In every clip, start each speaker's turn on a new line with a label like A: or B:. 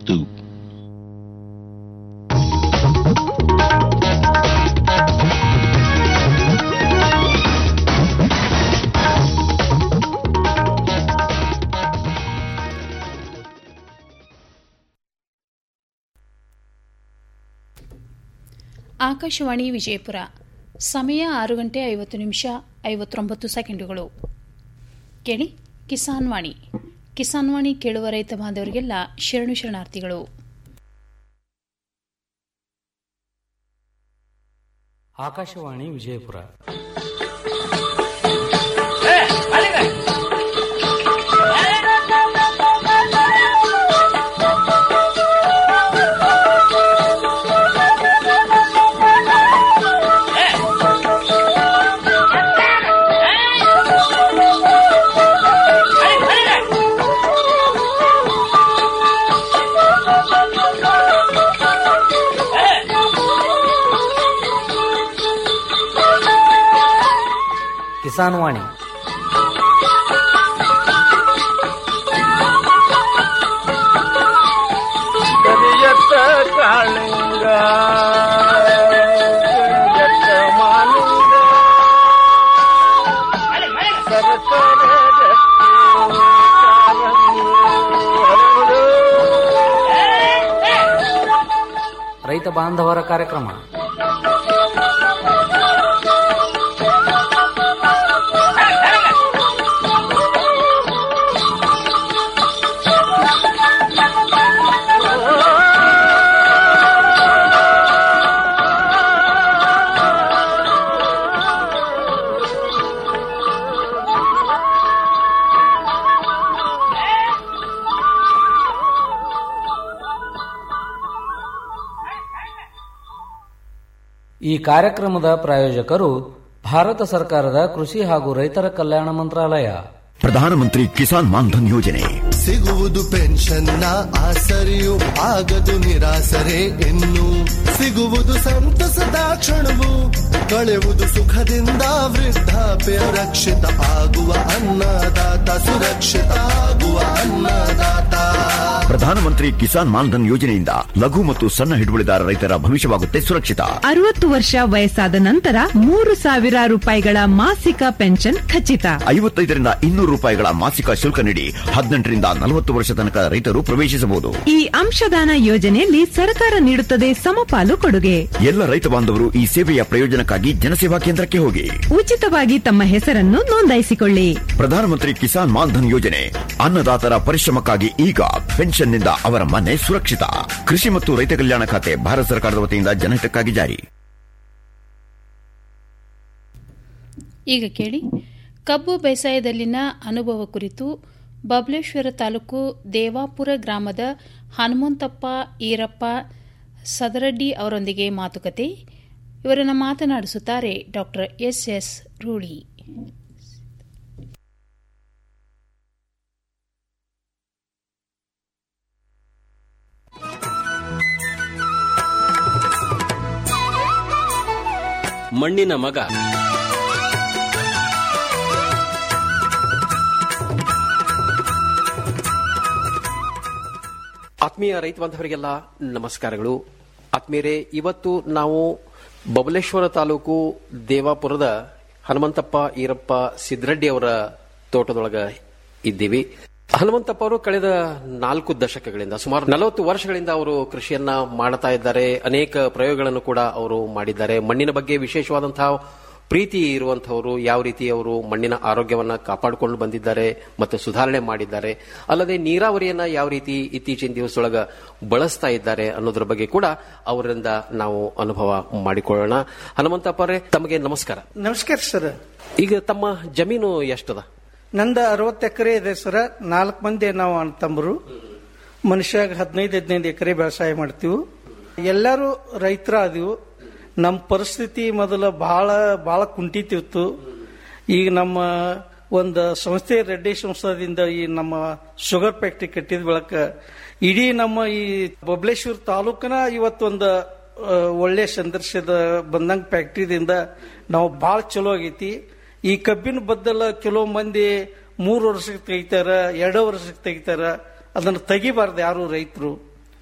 A: ಒಂಬತ್ತು
B: ಆಕಾಶವಾಣಿ ವಿಜಯಪುರ ಸಮಯ ಆರು ಗಂಟೆ ಐವತ್ತು ನಿಮಿಷ ಐವತ್ತೊಂಬತ್ತು ಸೆಕೆಂಡುಗಳು ಕೇಳಿ ಕಿಸಾನ್ ವಾಣಿ ಕಿಸಾನ್ ವಾಣಿ ಕೇಳುವ ರೈತ ಬಾಂಧವರಿಗೆಲ್ಲ ಶರಣು ಶರಣಾರ್ಥಿಗಳು
C: ಆಕಾಶವಾಣಿ ವಿಜಯಪುರ ಕಿಸಾನ್ ವಾಣಿ
D: ಕರಿಯತ್ತ ಕಾಳಿಂಗ ಕರಿಯತ್ತ ಮಾಲಿಂಗ ಸರಸರ ರತ್ನ ಕಾರಂಗಿ ಹರಡು.
C: ರೈತ ಬಾಂಧವರ ಕಾರ್ಯಕ್ರಮ ಈ ಕಾರ್ಯಕ್ರಮದ ಪ್ರಾಯೋಜಕರು ಭಾರತ ಸರ್ಕಾರದ ಕೃಷಿ ಹಾಗೂ ರೈತರ ಕಲ್ಯಾಣ ಮಂತ್ರಾಲಯ
E: ಪ್ರಧಾನಮಂತ್ರಿ ಕಿಸಾನ್ ಮಾನ್ಧನ್ ಯೋಜನೆ
F: ಸಿಗುವುದು ಪೆನ್ಷನ್ನ ಆಸರೆಯು ಆಗದು ನಿರಾಸರೆ ಇನ್ನು ಸಿಗುವುದು ಸಂತಸದ ಕ್ಷಣವು ಕಳೆಯುವುದು ಸುಖದಿಂದ ವೃದ್ಧಾಪ್ಯ ರಕ್ಷಿತ ಆಗುವ ಅನ್ನದಾತ ಸುರಕ್ಷಿತ ಆಗುವ ಅನ್ನದಾತ
E: ಪ್ರಧಾನಮಂತ್ರಿ ಕಿಸಾನ್ ಮಾನ್ಧನ್ ಯೋಜನೆಯಿಂದ ಲಘು ಮತ್ತು ಸಣ್ಣ ಹಿಡುವಳಿದಾರ ರೈತರ ಭವಿಷ್ಯವಾಗುತ್ತೆ ಸುರಕ್ಷಿತ
G: ಅರವತ್ತು ವರ್ಷ ವಯಸ್ಸಾದ ನಂತರ ಮೂರು ಸಾವಿರ ರೂಪಾಯಿಗಳ ಮಾಸಿಕ ಪೆನ್ಷನ್ ಖಚಿತ
E: ಐವತ್ತೈದರಿಂದ ಇನ್ನೂರು ರೂಪಾಯಿಗಳ ಮಾಸಿಕ ಶುಲ್ಕ ನೀಡಿ ಹದಿನೆಂಟರಿಂದ ನಲವತ್ತು ವರ್ಷ ತನಕ ರೈತರು ಪ್ರವೇಶಿಸಬಹುದು
G: ಈ ಅಂಶದಾನ ಯೋಜನೆಯಲ್ಲಿ ಸರ್ಕಾರ ನೀಡುತ್ತದೆ ಸಮಪಾಲು ಕೊಡುಗೆ
E: ಎಲ್ಲ ರೈತ ಬಾಂಧವರು ಈ ಸೇವೆಯ ಪ್ರಯೋಜನಕ್ಕಾಗಿ ಜನಸೇವಾ ಕೇಂದ್ರಕ್ಕೆ ಹೋಗಿ
G: ಉಚಿತವಾಗಿ ತಮ್ಮ ಹೆಸರನ್ನು ನೋಂದಾಯಿಸಿಕೊಳ್ಳಿ
E: ಪ್ರಧಾನಮಂತ್ರಿ ಕಿಸಾನ್ ಮಾನ್ಧನ್ ಯೋಜನೆ ಅನ್ನದಾತರ ಪರಿಶ್ರಮಕ್ಕಾಗಿ ಈಗ ಪೆನ್ಷನ್ನಿಂದ ಅವರ ಮನೆ ಸುರಕ್ಷಿತ ಕೃಷಿ ಮತ್ತು ರೈತ ಕಲ್ಯಾಣ ಖಾತೆ ಭಾರತ ಸರ್ಕಾರದ ವತಿಯಿಂದ ಜನಹಿತಕ್ಕಾಗಿ ಜಾರಿ
B: ಈಗ ಕೇಳಿ ಕಬ್ಬು ಬೇಸಾಯದಲ್ಲಿನ ಅನುಭವ ಕುರಿತು ಬಬಲೇಶ್ವರ ತಾಲೂಕು ದೇವಾಪುರ ಗ್ರಾಮದ ಹನುಮಂತಪ್ಪ ಈರಪ್ಪ ಸದರಡ್ಡಿ ಅವರೊಂದಿಗೆ ಮಾತುಕತೆ ಇವರನ್ನು ಮಾತನಾಡಿಸುತ್ತಾರೆ ಡಾಕ್ಟರ್ ಎಸ್ ಎಸ್ ರೂಢಿ
H: ಮಣ್ಣಿನ ಮಗ ಆತ್ಮೀಯ ರೈತ ಬಾಂಧವರಿಗೆಲ್ಲ ನಮಸ್ಕಾರಗಳು ಆತ್ಮೀಯರೇ ಇವತ್ತು ನಾವು ಬಬಲೇಶ್ವರ ತಾಲೂಕು ದೇವಾಪುರದ ಹನುಮಂತಪ್ಪ ಈರಪ್ಪ ಸಿದ್ದರೆಡ್ಡಿ ಅವರ ತೋಟದೊಳಗ ಇದ್ದೀವಿ ಹನುಮಂತಪ್ಪ ಅವರು ಕಳೆದ ನಾಲ್ಕು ದಶಕಗಳಿಂದ ಸುಮಾರು ನಲವತ್ತು ವರ್ಷಗಳಿಂದ ಅವರು ಕೃಷಿಯನ್ನ ಮಾಡ್ತಾ ಇದ್ದಾರೆ ಅನೇಕ ಪ್ರಯೋಗಗಳನ್ನು ಕೂಡ ಅವರು ಮಾಡಿದ್ದಾರೆ ಮಣ್ಣಿನ ಬಗ್ಗೆ ವಿಶೇಷವಾದಂತಹ ಪ್ರೀತಿ ಇರುವಂತಹವರು ಯಾವ ರೀತಿ ಅವರು ಮಣ್ಣಿನ ಆರೋಗ್ಯವನ್ನ ಕಾಪಾಡಿಕೊಂಡು ಬಂದಿದ್ದಾರೆ ಮತ್ತು ಸುಧಾರಣೆ ಮಾಡಿದ್ದಾರೆ ಅಲ್ಲದೆ ನೀರಾವರಿಯನ್ನ ಯಾವ ರೀತಿ ಇತ್ತೀಚಿನ ದಿವಸದೊಳಗ ಬಳಸ್ತಾ ಇದ್ದಾರೆ ಅನ್ನೋದ್ರ ಬಗ್ಗೆ ಕೂಡ ಅವರಿಂದ ನಾವು ಅನುಭವ ಮಾಡಿಕೊಳ್ಳೋಣ ಹನುಮಂತಪ್ಪರೇ ತಮಗೆ ನಮಸ್ಕಾರ
I: ನಮಸ್ಕಾರ ಸರ್
H: ಈಗ ತಮ್ಮ ಜಮೀನು ಎಷ್ಟದ
I: ನಂದ ಅರವತ್ತು ಎಕರೆ ಇದೆ ಸರ್ ನಾಲ್ಕು ಮಂದಿ ನಾವು ಅಣ್ಣ ತಮ್ಮರು ಮನುಷ್ಯಾಗ ಹದಿನೈದು ಹದಿನೈದು ಎಕರೆ ವ್ಯವಸಾಯ ಮಾಡ್ತೀವಿ ಎಲ್ಲರೂ ರೈತರ ಅದೀವು ನಮ್ಮ ಪರಿಸ್ಥಿತಿ ಮೊದಲು ಬಹಳ ಬಹಳ ಕುಂಠಿತಿತ್ತು ಈಗ ನಮ್ಮ ಒಂದು ಸಂಸ್ಥೆ ರೆಡ್ಡಿ ಸಂಸ್ಥದಿಂದ ಈ ನಮ್ಮ ಶುಗರ್ ಫ್ಯಾಕ್ಟ್ರಿ ಕಟ್ಟಿದ ಬಳಕ ಇಡೀ ನಮ್ಮ ಈ ಬಬಲೇಶ್ವರ ತಾಲೂಕನ ಇವತ್ತೊಂದು ಆ, ಒಳ್ಳೆ ಸಂದರ್ಶದ ಬಂದಂಗ ಫ್ಯಾಕ್ಟ್ರಿದಿಂದ ನಾವು ಭಾಳ ಚಲೋ ಆಗೈತಿ ಈ ಕಬ್ಬಿನ ಬದ್ದಲ ಕೆಲವು ಮಂದಿ ಮೂರು ವರ್ಷಕ್ಕೆ ತೆಗಿತಾರ ಎರಡು ವರ್ಷಕ್ಕೆ ತೆಗಿತಾರ ಅದನ್ನು ತೆಗಿಬಾರ್ದು ಯಾರು ರೈತರು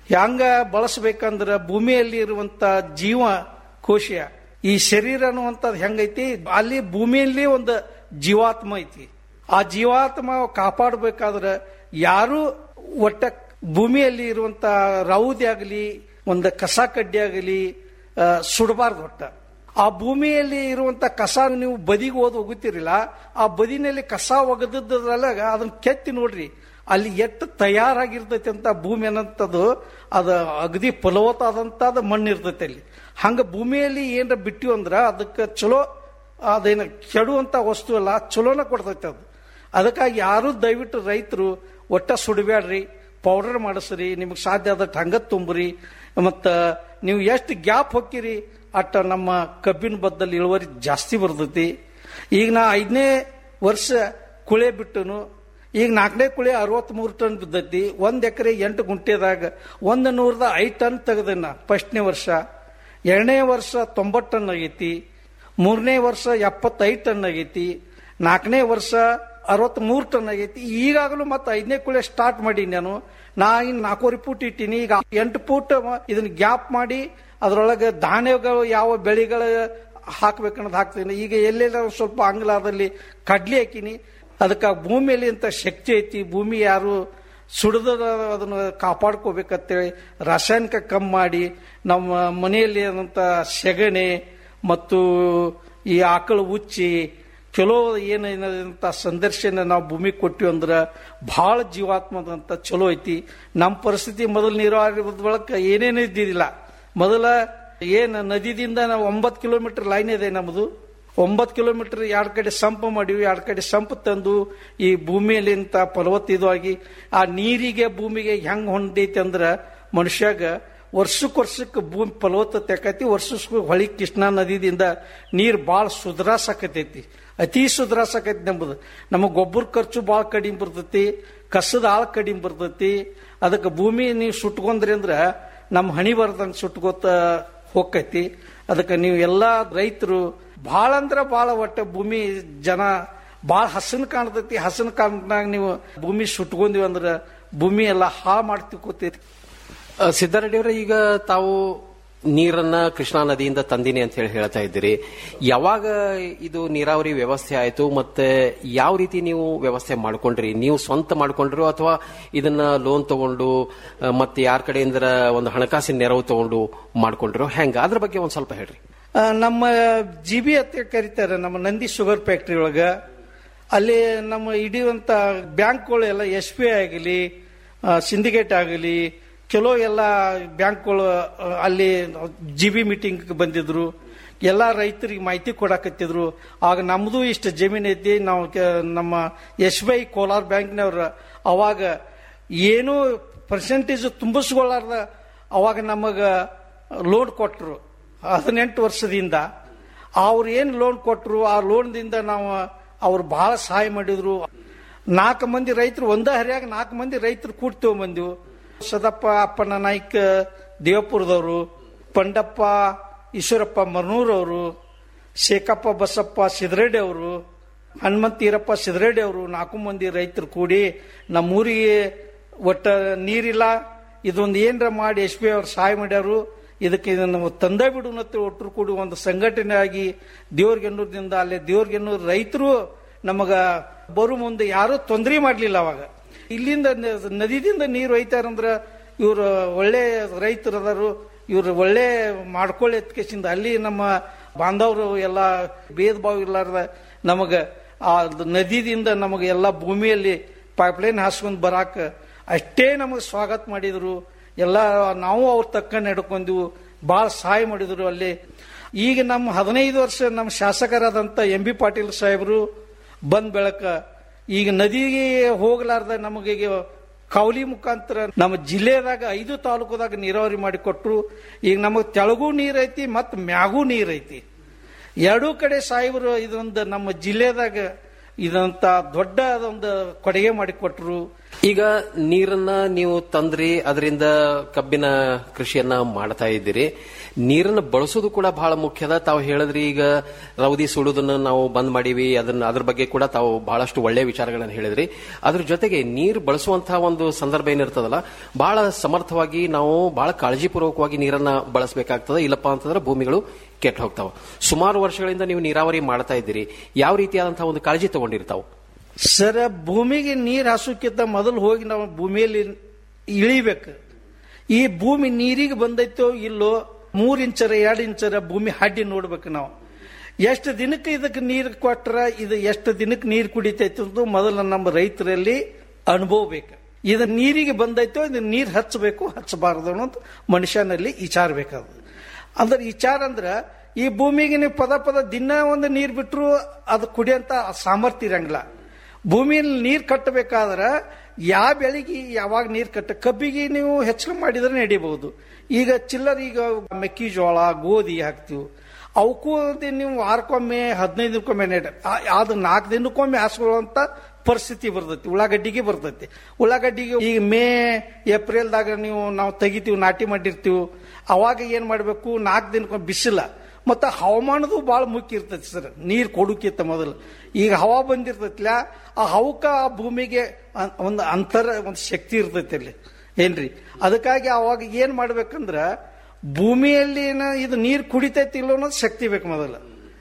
I: ಹೆಂಗ ಬಳಸಬೇಕಂದ್ರ ಭೂಮಿಯಲ್ಲಿ ಇರುವಂತ ಜೀವ ಕೋಶ ಈ ಶರೀರ ಅನ್ನುವಂಥದ್ದು ಹೆಂಗೈತಿ ಅಲ್ಲಿ ಭೂಮಿಯಲ್ಲಿ ಒಂದು ಜೀವಾತ್ಮ ಐತಿ ಆ ಜೀವಾತ್ಮ ಕಾಪಾಡಬೇಕಾದ್ರೆ ಯಾರು ಒಟ್ಟ ಭೂಮಿಯಲ್ಲಿ ಇರುವಂತ ರೌದಿ ಆಗಲಿ ಒಂದು ಕಸ ಕಡ್ಡಿ ಆಗಲಿ ಸುಡಬಾರ್ದು ಒಟ್ಟ ಆ ಭೂಮಿಯಲ್ಲಿ ಇರುವಂತ ಕಸ ನೀವು ಬದಿಗೆ ಓದ್ ಹೋಗುತ್ತೀರಿಲ್ಲ ಆ ಬದಿನಲ್ಲಿ ಕಸ ಒಗದದ್ರಲ್ಲ ಅದನ್ನ ಕೆತ್ತಿ ನೋಡ್ರಿ ಅಲ್ಲಿ ಎಷ್ಟು ತಯಾರಾಗಿರ್ತೈತಿ ಅಂತ ಭೂಮಿ ಅನ್ನಂಥದ್ದು ಅದು ಅಗದಿ ಫಲವತ್ತಾದಂಥದ್ದು ಮಣ್ಣು ಇರ್ತೈತಿ ಅಲ್ಲಿ ಹಂಗ ಭೂಮಿಯಲ್ಲಿ ಏನಾರ ಬಿಟ್ಟಿವಿ ಅಂದ್ರ ಅದಕ್ಕೆ ಚಲೋ ಅದೇನು ಕೆಡುವಂತ ವಸ್ತು ಅಲ್ಲ ಚಲೋನ ಕೊಡ್ತೈತೆ ಅದು ಅದಕ್ಕಾಗಿ ಯಾರು ದಯವಿಟ್ಟು ರೈತರು ಒಟ್ಟ ಸುಡಬೇಡ್ರಿ ಪೌಡರ್ ಮಾಡಿಸ್ರಿ ನಿಮಗೆ ಸಾಧ್ಯ ಆದಷ್ಟು ಹಂಗ ತುಂಬ್ರಿ ಮತ್ತ ನೀವು ಎಷ್ಟು ಗ್ಯಾಪ್ ಹೊಕ್ಕಿರಿ ಅಟ್ಟ ನಮ್ಮ ಕಬ್ಬಿನ ಬದ್ದಲ್ಲಿ ಇಳುವರಿ ಜಾಸ್ತಿ ಬರ್ತೈತಿ ಈಗ ನಾ ಐದನೇ ವರ್ಷ ಕುಳೆ ಬಿಟ್ಟನು ಈಗ ನಾಲ್ಕನೇ ಕುಳೆ ಅರವತ್ಮೂರು ಟನ್ ಬಿದ್ದೈತಿ ಒಂದ್ ಎಕರೆ ಎಂಟು ಗುಂಟೆದಾಗ ಒಂದು ನೂರದ ಐದು ಟನ್ ತೆಗೆದನ್ನ ಫಸ್ಟ್ನೇ ವರ್ಷ ಎರಡನೇ ವರ್ಷ ತೊಂಬತ್ತು ಟನ್ ಆಗೈತಿ ಮೂರನೇ ವರ್ಷ ಎಪ್ಪತ್ತೈದು ಟನ್ ಆಗೈತಿ ನಾಲ್ಕನೇ ವರ್ಷ ಅರವತ್ಮೂರು ಟನ್ ಆಗೈತಿ ಈಗಾಗಲೂ ಮತ್ತೆ ಐದನೇ ಕುಳೆ ಸ್ಟಾರ್ಟ್ ಮಾಡಿ ನಾನು ನಾ ಇನ್ ನಾಲ್ಕೂವರೆ ಫೂಟ್ ಇಟ್ಟಿನಿ ಈಗ ಎಂಟು ಫೂಟ್ ಇದನ್ನ ಗ್ಯಾಪ್ ಮಾಡಿ ಅದರೊಳಗೆ ಧಾನ್ಯಗಳು ಯಾವ ಬೆಳೆಗಳು ಹಾಕ್ಬೇಕನ್ನೋದು ಹಾಕ್ತೀನಿ ಈಗ ಎಲ್ಲೆಲ್ಲ ಸ್ವಲ್ಪ ಅಂಗ್ಲಾದಲ್ಲಿ ಕಡ್ಲಿ ಹಾಕಿನಿ ಅದಕ್ಕೆ ಭೂಮಿಯಲ್ಲಿ ಅಂತ ಶಕ್ತಿ ಐತಿ ಭೂಮಿ ಯಾರು ಸುಡದ ಅದನ್ನು ಕಾಪಾಡ್ಕೋಬೇಕಂತೇಳಿ ರಾಸಾಯನಿಕ ಕಮ್ಮಿ ಮಾಡಿ ನಮ್ಮ ಮನೆಯಲ್ಲಿ ಆದಂಥ ಸೆಗಣಿ ಮತ್ತು ಈ ಆಕಳು ಉಚ್ಚಿ ಚಲೋ ಏನಂತ ಸಂದರ್ಶನ ನಾವು ಭೂಮಿಗೆ ಕೊಟ್ಟಿವಿ ಅಂದ್ರೆ ಬಹಳ ಜೀವಾತ್ಮದಂತ ಚಲೋ ಐತಿ ನಮ್ಮ ಪರಿಸ್ಥಿತಿ ಮೊದಲು ನೀರಾವರಿ ಒಳಗೆ ಏನೇನು ಇದ್ದಿದ್ದಿಲ್ಲ ಮೊದಲ ಏನ್ ನದಿದಿಂದ ನಾವು ಒಂಬತ್ತು ಕಿಲೋಮೀಟರ್ ಲೈನ್ ಇದೆ ನಮ್ಮದು ಒಂಬತ್ತು ಕಿಲೋಮೀಟರ್ ಎರಡು ಕಡೆ ಸಂಪ್ ಮಾಡಿವಿ ಎರಡು ಕಡೆ ಸಂಪ್ ತಂದು ಈ ಭೂಮಿಯಲ್ಲಿ ಇಂತ ಫಲವತ್ತಿದವಾಗಿ ಆ ನೀರಿಗೆ ಭೂಮಿಗೆ ಹೆಂಗ್ ಹೊಂದೈತಿ ಅಂದ್ರ ಮನುಷ್ಯಾಗ ವರ್ಷಕ್ಕೆ ವರ್ಷಕ್ಕೆ ಭೂಮಿ ಫಲವತ್ತತೆ ಆಕೈತಿ ವರ್ಷಕ್ಕೆ ಹೊಳಿ ಕೃಷ್ಣಾ ನದಿದಿಂದ ನೀರು ಭಾಳ ಸುಧಾರಸಾಕತೈತಿ ಅತಿ ಸುಧಾರಸಾಕೈತಿ ನಂಬುದು ನಮಗೆ ಗೊಬ್ಬರ ಖರ್ಚು ಭಾಳ ಕಡಿಮೆ ಬರ್ತೈತಿ ಕಸದ ಆಳ್ ಕಡಿಮೆ ಬರ್ತೈತಿ ಅದಕ್ಕೆ ಭೂಮಿ ನೀವು ಸುಟ್ಕೊಂಡ್ರಿ ಅಂದ್ರ ನಮ್ಮ ಹಣಿ ಬರ್ದಂಗೆ ಸುಟ್ಕೋತ ಹೋಗ್ತೈತಿ ಅದಕ್ಕೆ ನೀವು ಎಲ್ಲಾ ರೈತರು ಭಾಳ ಅಂದ್ರ ಭಾಳ ಒಟ್ಟ ಭೂಮಿ ಜನ ಭಾಳ ಹಸನ್ ಕಾಣ್ತೈತಿ ಹಸನ್ ಕಾಣ್ನಾಗ ನೀವು ಭೂಮಿ ಸುಟ್ಕೊಂದಿವಿ ಅಂದ್ರ ಭೂಮಿ ಎಲ್ಲ ಹಾಳು ಮಾಡ್ತಿಕೋತೈತಿ
H: ಸಿದ್ದಾರೆಡ್ಡಿ ಅವರೇ ಈಗ ತಾವು ನೀರನ್ನ ಕೃಷ್ಣಾ ನದಿಯಿಂದ ತಂದಿನಿ ಅಂತ ಹೇಳಿ ಹೇಳ್ತಾ ಇದ್ದೀರಿ ಯಾವಾಗ ಇದು ನೀರಾವರಿ ವ್ಯವಸ್ಥೆ ಆಯ್ತು ಮತ್ತೆ ಯಾವ ರೀತಿ ನೀವು ವ್ಯವಸ್ಥೆ ಮಾಡ್ಕೊಂಡ್ರಿ ನೀವು ಸ್ವಂತ ಮಾಡ್ಕೊಂಡ್ರು ಅಥವಾ ಇದನ್ನ ಲೋನ್ ತಗೊಂಡು ಆ, ಮತ್ತೆ ಯಾರ ಕಡೆಯಿಂದ ಒಂದು ಹಣಕಾಸಿನ ನೆರವು ತಗೊಂಡು ಮಾಡ್ಕೊಂಡ್ರು ಹೆಂಗ ಅದ್ರ ಬಗ್ಗೆ ಒಂದ್ ಸ್ವಲ್ಪ ಹೇಳ್ರಿ
I: ಆ, ನಮ್ಮ ಜಿ ಬಿ ಅಂತ ಕರೀತಾರೆ ನಮ್ಮ ನಂದಿ ಶುಗರ್ ಫ್ಯಾಕ್ಟ್ರಿ ಒಳಗ ಅಲ್ಲಿ ನಮ್ಮ ಹಿಡಿಯುವಂತ ಬ್ಯಾಂಕ್ಗಳು ಎಲ್ಲ ಎಸ್ ಬಿ ಐ ಆಗಲಿ ಸಿಂಡಿಕೇಟ್ ಆಗಲಿ ಕೆಲವು ಎಲ್ಲ ಬ್ಯಾಂಕ್ಗಳು ಆ, ಅಲ್ಲಿ ಜಿ ಬಿ ಮೀಟಿಂಗ್ ಬಂದಿದ್ರು ಎಲ್ಲ ರೈತರಿಗೆ ಮಾಹಿತಿ ಕೊಡಾಕತ್ತಿದ್ರು ಆಗ ನಮ್ದು ಇಷ್ಟು ಜಮೀನ್ ಐತಿ ನಾವು ಕೆ- ನಮ್ಮ ಎಸ್ ಬಿ ಐ ಕೋಲಾರ ಬ್ಯಾಂಕ್ನವ್ರ ಅವಾಗ ಏನು ಪರ್ಸೆಂಟೇಜ್ ತುಂಬಿಸ್ಕೊಳ್ಳಾರ್ದ ಅವಾಗ ನಮಗ ಲೋನ್ ಕೊಟ್ರು ಹದಿನೆಂಟು ವರ್ಷದಿಂದ ಅವ್ರು ಏನು ಲೋನ್ ಕೊಟ್ರು ಆ ಲೋನ್ದಿಂದ ನಾವು ಅವ್ರು ಬಹಳ ಸಹಾಯ ಮಾಡಿದ್ರು ನಾಲ್ಕು ಮಂದಿ ರೈತರು ಒಂದ ಹರಿಯಾಗ ನಾಲ್ಕು ಮಂದಿ ರೈತರು ಕೂಡಿ ತಗೊಂಬಂದಿವು ಸದಪ್ಪ ಅಪ್ಪನ ನಾಯ್ಕ ದೇವಪುರದವರು ಪಂಡಪ್ಪ ಈಶ್ವರಪ್ಪ ಮರ್ನೂರವರು ಶೇಖಪ್ಪ ಬಸಪ್ಪ ಸಿದ್ರೆಡ್ಡಿ ಅವರು ಹನುಮಂತ ಈರಪ್ಪ ಸಿದ್ರೆಡ್ಡಿ ಅವರು ನಾಲ್ಕು ಮಂದಿ ರೈತರು ಕೂಡಿ ನಮ್ಮೂರಿಗೆ ಒಟ್ಟ ನೀರಿಲ್ಲ ಇದೊಂದು ಏನರ ಮಾಡಿ ಎಸ್ ಪಿ ಅವ್ರು ಸಹಾಯ ಮಾಡ್ಯಾರು ಇದಕ್ಕೆ ಇದನ್ನು ತಂದೆ ಬಿಡುನತ್ತೆ ಒಟ್ಟರು ಕೂಡಿ ಒಂದು ಸಂಘಟನೆ ಆಗಿ ದೇವ್ರಿಗೆನ್ನೂರದಿಂದ ಅಲ್ಲೇ ದೇವ್ರಿಗೆನ್ನೂರು ರೈತರು ನಮಗ ಬರು ಮುಂದೆ ಯಾರು ತೊಂದರೆ ಮಾಡಲಿಲ್ಲ ಅವಾಗ ಇಲ್ಲಿಂದ ನ- ನದಿದಿಂದ ನೀರು ಒಯ್ತಾರಂದ್ರ ಇವರು ಒಳ್ಳೆ ರೈತರು ಅದಾರು ಇವ್ರು ಒಳ್ಳೆ ಮಾಡ್ಕೊಳ್ಳಿ ಎತ್ಕೇಸಿಂದ ಅಲ್ಲಿ ನಮ್ಮ ಬಾಂಧವರು ಎಲ್ಲ ಭೇದ ಭಾವ ಇರ್ಲಾರ್ದ ನಮಗ ಆ ನದಿದಿಂದ ನಮಗೆ ಎಲ್ಲ ಭೂಮಿಯಲ್ಲಿ ಪೈಪ್ಲೈನ್ ಹಾಸ್ಕೊಂಡ್ ಬರಾಕ ಅಷ್ಟೇ ನಮಗೆ ಸ್ವಾಗತ ಮಾಡಿದ್ರು ಎಲ್ಲ ನಾವು ಅವ್ರ ತಕ್ಕ ನಡ್ಕೊಂಡ್ವು ಭಾಳ ಸಹಾಯ ಮಾಡಿದ್ರು ಅಲ್ಲಿ ಈಗ ನಮ್ಮ ಹದಿನೈದು ವರ್ಷ ನಮ್ಮ ಶಾಸಕರಾದಂಥ ಎಂ ಬಿ ಪಾಟೀಲ್ ಸಾಹೇಬರು ಬಂದ್ ಬೆಳಕ ಈಗ ನದಿಗೆ ಹೋಗ್ಲಾರ್ದ ನಮಗೆ ಈಗ ಕೌಲಿ ಮುಖಾಂತರ ನಮ್ಮ ಜಿಲ್ಲೆದಾಗ ಐದು ತಾಲೂಕದಾಗ ನೀರಾವರಿ ಮಾಡಿ ಕೊಟ್ರು ಈಗ ನಮಗೆ ತೆಳಗೂ ನೀರ್ ಐತಿ ಮತ್ತು ಮ್ಯಾಗೂ ನೀರ್ ಐತಿ ಎರಡೂ ಕಡೆ ಸಾಹೇಬರು ಇದೊಂದು ನಮ್ಮ ಜಿಲ್ಲೆದಾಗ ಇದಂತ ದೊಡ್ಡ ಒಂದು ಕೊಡುಗೆ ಮಾಡಿಕೊಟ್ರು
H: ಈಗ ನೀರನ್ನ ನೀವು ತಂದ್ರಿ ಅದರಿಂದ ಕಬ್ಬಿನ ಕೃಷಿಯನ್ನ ಮಾಡ್ತಾ ಇದ್ದೀರಿ ನೀರನ್ನ ಬಳಸೋದು ಕೂಡ ಬಹಳ ಮುಖ್ಯದ ತಾವು ಹೇಳಿದ್ರಿ ಈಗ ರೌದಿ ಸುಡುದನ್ನ ನಾವು ಬಂದ್ ಮಾಡೀವಿ ಅದನ್ನ ಅದ್ರ ಬಗ್ಗೆ ಕೂಡ ತಾವು ಬಹಳಷ್ಟು ಒಳ್ಳೆಯ ವಿಚಾರಗಳನ್ನ ಹೇಳಿದ್ರಿ ಅದ್ರ ಜೊತೆಗೆ ನೀರು ಬಳಸುವಂತಹ ಒಂದು ಸಂದರ್ಭ ಏನಿರ್ತದಲ್ಲ ಬಹಳ ಸಮರ್ಥವಾಗಿ ನಾವು ಬಹಳ ಕಾಳಜಿಪೂರ್ವಕವಾಗಿ ನೀರನ್ನ ಬಳಸಬೇಕಾಗ್ತದೆ ಇಲ್ಲಪ್ಪ ಅಂತಂದ್ರೆ ಭೂಮಿಗಳು ಕೆಟ್ಟ ಹೋಗ್ತಾವ ಸುಮಾರು ವರ್ಷಗಳಿಂದ ನೀವು ನೀರಾವರಿ ಮಾಡ್ತಾ ಇದ್ದೀರಿ ಯಾವ ರೀತಿಯಾದಂತಹ ಒಂದು ಕಾಳಜಿ ತಗೊಂಡಿರ್ತಾವ
I: ಸರ್ ಭೂಮಿಗೆ ನೀರು ಹಾಸೋಕ್ಕಿಂತ ಮೊದಲು ಹೋಗಿ ನಾವು ಭೂಮಿಯಲ್ಲಿ ಇಳಿಬೇಕು ಈ ಭೂಮಿ ನೀರಿಗೆ ಬಂದೈತೋ ಇಲ್ಲೋ ಮೂರ್ ಇಂಚರ ಎರಡು ಇಂಚರ ಭೂಮಿ ಹಡ್ಡಿ ನೋಡ್ಬೇಕು ನಾವು ಎಷ್ಟು ದಿನಕ್ಕೆ ಇದಕ್ಕೆ ನೀರು ಕೊಟ್ರ ಇದು ಎಷ್ಟು ದಿನಕ್ಕೆ ನೀರು ಕುಡಿತೈತೆ ಅಂತ ಮೊದಲು ನಮ್ಮ ರೈತರಲ್ಲಿ ಅನುಭವ ಬೇಕು ಇದು ನೀರಿಗೆ ಬಂದೈತೋ ಇದು ನೀರು ಹಚ್ಚಬೇಕು ಹಚ್ಚಬಾರದು ಅನ್ನೋದು ಮನುಷ್ಯನಲ್ಲಿ ವಿಚಾರ ಬೇಕಾದ ಅಂದ್ರೆ ವಿಚಾರ ಅಂದ್ರ ಈ ಭೂಮಿಗೆ ನೀವು ಪದ ಪದ ದಿನ ಒಂದು ನೀರು ಬಿಟ್ಟರು ಅದು ಕುಡಿಯಂತ ಸಾಮರ್ಥ್ಯ ಇರಂಗಿಲ್ಲ ಭೂಮಿಯಲ್ಲಿ ನೀರು ಕಟ್ಟಬೇಕಾದ್ರೆ ಯಾವ ಬೆಳೆಗೆ ಯಾವಾಗ ನೀರು ಕಟ್ಟ ಕಬ್ಬಿಗೆ ನೀವು ಹೆಚ್ಚು ಮಾಡಿದ್ರೆ ನಡಿಬಹುದು ಈಗ ಚಿಲ್ಲರ್ ಈಗ ಮೆಕ್ಕೆಜೋಳ ಗೋಧಿ ಹಾಕ್ತಿವಿ ಅವಕ್ಕೂ ನೀವು ವಾರಕ್ಕೊಮ್ಮೆ ಹದಿನೈದು ದಿನಕ್ಕೊಮ್ಮೆ ನೆಡ ಅದು ನಾಲ್ಕು ದಿನಕ್ಕೊಮ್ಮೆ ಹಾಸ್ಕೊಳ್ಳುವಂತ ಪರಿಸ್ಥಿತಿ ಬರ್ತೈತಿ ಉಳ್ಳಾಗಡ್ಡಿಗೆ ಬರ್ತೈತಿ ಉಳ್ಳಾಗಡ್ಡಿಗೆ ಈಗ ಮೇ ಏಪ್ರಿಲ್ದಾಗ ನೀವು ನಾವು ತೆಗಿತೀವಿ ನಾಟಿ ಮಾಡಿರ್ತೀವಿ ಅವಾಗ ಏನ್ ಮಾಡ್ಬೇಕು ನಾಲ್ಕು ದಿನಕ್ಕೊಮ್ಮೆ ಬಿಸಿಲ ಮತ್ತೆ ಹವಾಮಾನದು ಬಹಳ ಮುಖ್ಯ ಇರ್ತೈತಿ ಸರ್ ನೀರು ಕೊಡೋಕ್ಕಿಂತ ಮೊದಲು ಈಗ ಹವಾ ಬಂದಿರ್ತೈತಿಲ್ಲ ಆ ಹವಕ್ಕ ಆ ಭೂಮಿಗೆ ಅ- ಒಂದು ಅಂತರ ಒಂದು ಶಕ್ತಿ ಇರ್ತೈತಿ ಅಲ್ಲಿ ಏನ್ರಿ ಅದಕ್ಕಾಗಿ ಅವಾಗ ಏನ್ ಮಾಡ್ಬೇಕಂದ್ರ ಭೂಮಿಯಲ್ಲಿ ಏನ ಇದು ನೀರು ಕುಡಿತೈತಿ ಇಲ್ಲೋ ಅನ್ನೋದು ಶಕ್ತಿ ಬೇಕು ಮೊದಲು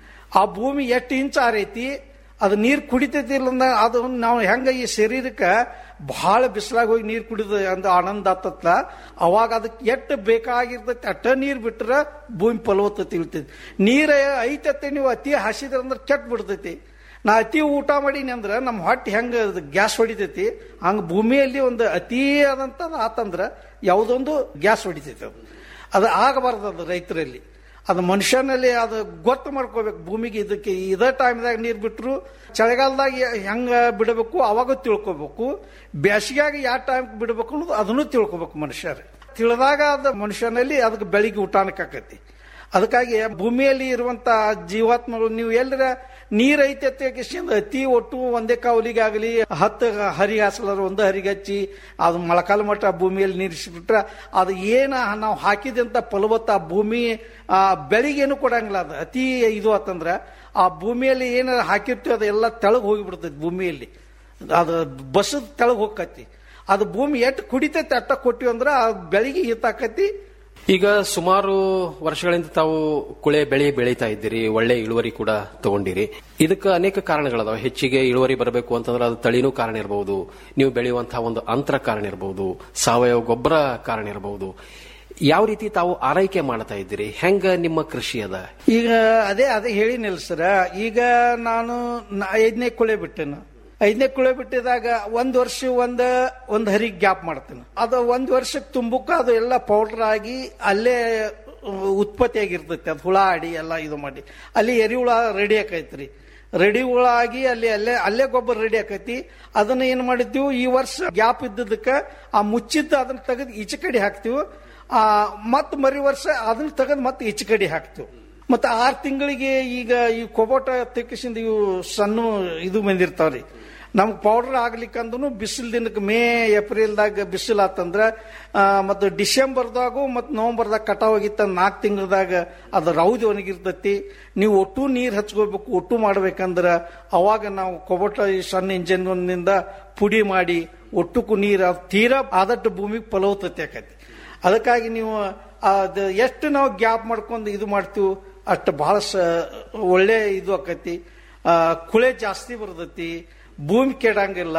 I: ಆ ಭೂಮಿ ಎಷ್ಟು ಇಂಚ್ ಆರೈತಿ ಅದು ನೀರು ಕುಡಿತೈತಿ ಇಲ್ಲ ಅಂದ ಅದು ನಾವು ಹೆಂಗ ಈ ಶರೀರಕ್ಕೆ ಬಹಳ ಬಿಸಿಲಾಗಿ ಹೋಗಿ ನೀರು ಕುಡಿದ ಅಂದ ಆನಂದ ಆತತ್ಲ ಅವಾಗ ಅದಕ್ಕೆ ಎಷ್ಟು ಬೇಕಾಗಿರ್ತೈತಿ ಅಟ್ಟ ನೀರು ಬಿಟ್ರ ಭೂಮಿ ಫಲವತ್ತತೆ ಇರ್ತೈತಿ ನೀರ ಐತತ್ತೆ ನೀವು ಅತಿ ಹಸಿದ್ರ ಅಂದ್ರೆ ಕೆಟ್ಟ ಬಿಡ್ತೈತಿ ನಾ ಅತಿ ಊಟ ಮಾಡೀನಿ ಅಂದ್ರೆ ನಮ್ಮ ಹೊಟ್ಟೆ ಹೆಂಗ ಗ್ಯಾಸ್ ಹೊಡಿತೈತಿ ಹಂಗ ಭೂಮಿಯಲ್ಲಿ ಒಂದು ಅತಿ ಆದಂತ ಆತಂದ್ರ ಯಾವುದೊಂದು ಗ್ಯಾಸ್ ಹೊಡಿತೈತಿ ಅದು ಅದು ಆಗಬಾರ್ದು ಅದು ರೈತರಲ್ಲಿ ಅದು ಮನುಷ್ಯನಲ್ಲಿ ಅದು ಗೊತ್ತು ಮಾಡ್ಕೋಬೇಕು ಭೂಮಿಗೆ ಇದಕ್ಕೆ ಇದೇ ಟೈಮ್ದಾಗ ನೀರು ಬಿಟ್ರು ಚಳಿಗಾಲದಾಗ ಹೆಂಗ ಬಿಡಬೇಕು ಅವಾಗ ತಿಳ್ಕೊಬೇಕು ಬೇಸಿಗೆಯಾಗ ಯಾವ ಟೈಮ್ ಬಿಡಬೇಕು ಅನ್ನೋದು ಅದನ್ನು ತಿಳ್ಕೊಬೇಕು ಮನುಷ್ಯರು ತಿಳಿದಾಗ ಅದು ಮನುಷ್ಯನಲ್ಲಿ ಅದಕ್ಕೆ ಬೆಳಿಗ್ಗೆ ಊಟನಕ್ಕೆ ಆಕೈತಿ ಅದಕ್ಕಾಗಿ ಭೂಮಿಯಲ್ಲಿ ಇರುವಂತ ಜೀವಾತ್ಮಗಳು ನೀವು ಎಲ್ಲರ ನೀರ್ ಐತೆ ಅಂತ ಕಿಶಿಂದ ಅತಿ ಒಟ್ಟು ಒಂದೇ ಕಾವಲಿಗೆ ಆಗಲಿ ಹತ್ತು ಹರಿಗೆ ಹಾಸಲರ ಒಂದು ಹರಿಗೆ ಹಚ್ಚಿ ಅದು ಮೊಳಕಾಲು ಮಟ್ಟ ಭೂಮಿಯಲ್ಲಿ ನೀರಿಸಿಬಿಟ್ರ ಅದು ಏನ ನಾವು ಹಾಕಿದಂತ ಫಲವತ್ತ ಆ ಭೂಮಿ ಆ ಬೆಳಿಗ್ಗೇನು ಕೊಡಂಗಿಲ್ಲ ಅದು ಅತಿ ಇದು ಆತಂದ್ರ ಆ ಭೂಮಿಯಲ್ಲಿ ಏನಾರ ಹಾಕಿರ್ತೀವಿ ಅದೆಲ್ಲ ತೆಳಗ್ ಹೋಗಿಬಿಡ್ತೈತಿ ಭೂಮಿಯಲ್ಲಿ ಅದು ಬಸದ ತೆಳಗ್ ಹೋಗತಿ ಅದು ಭೂಮಿ ಎಷ್ಟು ಕುಡಿತೈತಿ ಅಟ್ಟ ಕೊಟ್ಟಿವಿ ಅಂದ್ರ ಆ ಬೆಳಿಗ್ಗೆ ಈತಾಕತಿ
H: ಈಗ ಸುಮಾರು ವರ್ಷಗಳಿಂದ ತಾವು ಕುಳೆ ಬೆಳೆ ಬೆಳೀತಾ ಇದ್ದೀರಿ ಒಳ್ಳೆ ಇಳುವರಿ ಕೂಡ ತಗೊಂಡಿರಿ ಇದಕ್ಕೆ ಅನೇಕ ಕಾರಣಗಳದಾವ ಹೆಚ್ಚಿಗೆ ಇಳುವರಿ ಬರಬೇಕು ಅಂತಂದ್ರೆ ಅದು ತಳಿನೂ ಕಾರಣ ಇರಬಹುದು ನೀವು ಬೆಳೆಯುವಂತಹ ಒಂದು ಅಂತರ ಕಾರಣ ಇರಬಹುದು ಸಾವಯವ ಗೊಬ್ಬರ ಕಾರಣ ಇರಬಹುದು ಯಾವ ರೀತಿ ತಾವು ಆರೈಕೆ ಮಾಡ್ತಾ ಇದ್ದೀರಿ ಹೆಂಗ ನಿಮ್ಮ ಕೃಷಿ ಅದ
I: ಈಗ ಅದೇ ಅದೇ ಹೇಳಿನಿಲ್ಲ ಸರ ಈಗ ನಾನು ನ- ಐದನೇ ಕುಳೆ ಬಿಟ್ಟೆನು ಐದನೇ ಕುಳೆ ಬಿಟ್ಟಿದಾಗ ಒಂದ್ ವರ್ಷ ಒಂದ್ ಒಂದ್ ಹರಿಗೆ ಗ್ಯಾಪ್ ಮಾಡ್ತೇನೆ ಅದು ಒಂದ್ ವರ್ಷಕ್ಕೆ ತುಂಬಕ್ಕ ಅದು ಎಲ್ಲ ಪೌಡರ್ ಆಗಿ ಅಲ್ಲೇ ಉತ್ಪತ್ತಿ ಆಗಿರ್ತೈತಿ ಅದು ಹುಳ ಆಡಿ ಎಲ್ಲ ಇದು ಮಾಡಿ ಅಲ್ಲಿ ಎರಿಹುಳ ರೆಡಿ ಆಕೈತ್ರಿ ರೆಡಿ ಹುಳ ಆಗಿ ಅಲ್ಲಿ ಅಲ್ಲೇ ಅಲ್ಲೇ ಗೊಬ್ಬರ ರೆಡಿ ಆಕೈತಿ ಅದನ್ನ ಏನ್ ಮಾಡಿದ್ವಿ ಈ ವರ್ಷ ಗ್ಯಾಪ್ ಇದ್ದದಕ್ಕ ಆ ಮುಚ್ಚಿದ್ದು ಅದನ್ನ ತೆಗೆದು ಈಚೆ ಕಡೆ ಹಾಕ್ತಿವಿ ಆ ಮತ್ ಮರಿ ವರ್ಷ ಅದನ್ನ ತೆಗೆದು ಮತ್ತೆ ಈಚೆ ಕಡೆ ಹಾಕ್ತಿವಿ ಮತ್ತೆ ಆರು ತಿಂಗಳಿಗೆ ಈಗ ಈ ಕೊಬೋಟ ತೆಕ್ಕಿಸಿಂದ ಇವು ಸಣ್ಣ ಇದು ಬಂದಿರ್ತಾವ್ರಿ ನಮ್ಗೆ ಪೌಡರ್ ಆಗ್ಲಿಕ್ಕಂದ್ರೂ ಬಿಸಿಲು ದಿನಕ್ಕೆ ಮೇ ಏಪ್ರಿಲ್ದಾಗ ಬಿಸಿಲು ಆತಂದ್ರ ಆ, ಮತ್ತು ಡಿಸೆಂಬರ್ದಾಗು ಮತ್ತು ನವೆಂಬರ್ದಾಗ ಕಟಾವ್ ಆಗಿತ್ತ ನಾಲ್ಕು ತಿಂಗಳದಾಗ ಅದು ರೌದಿ ಒಣಗಿರ್ತೈತಿ ನೀವು ಒಟ್ಟು ನೀರು ಹಚ್ಕೋಬೇಕು ಒಟ್ಟು ಮಾಡ್ಬೇಕಂದ್ರ ಅವಾಗ ನಾವು ಕೊಬೋಟ ಈ ಸಣ್ಣ ಇಂಜಿನ್ನಿಂದ ಪುಡಿ ಮಾಡಿ ಒಟ್ಟಕ್ಕೂ ನೀರು ಅದು ತೀರಾ ಆದಷ್ಟು ಭೂಮಿಗೆ ಫಲವತ್ತತೆ ಆಕೈತಿ ಅದಕ್ಕಾಗಿ ನೀವು ಅದು ಎಷ್ಟು ನಾವು ಗ್ಯಾಪ್ ಮಾಡ್ಕೊಂಡು ಇದು ಮಾಡ್ತೀವಿ ಅಷ್ಟು ಬಹಳ ಸ ಒಳ್ಳೆ ಇದು ಆಕೈತಿ ಆ, ಕುಳೆ ಜಾಸ್ತಿ ಬರ್ತೈತಿ ಭೂಮಿ ಕೆಡಂಗಿಲ್ಲ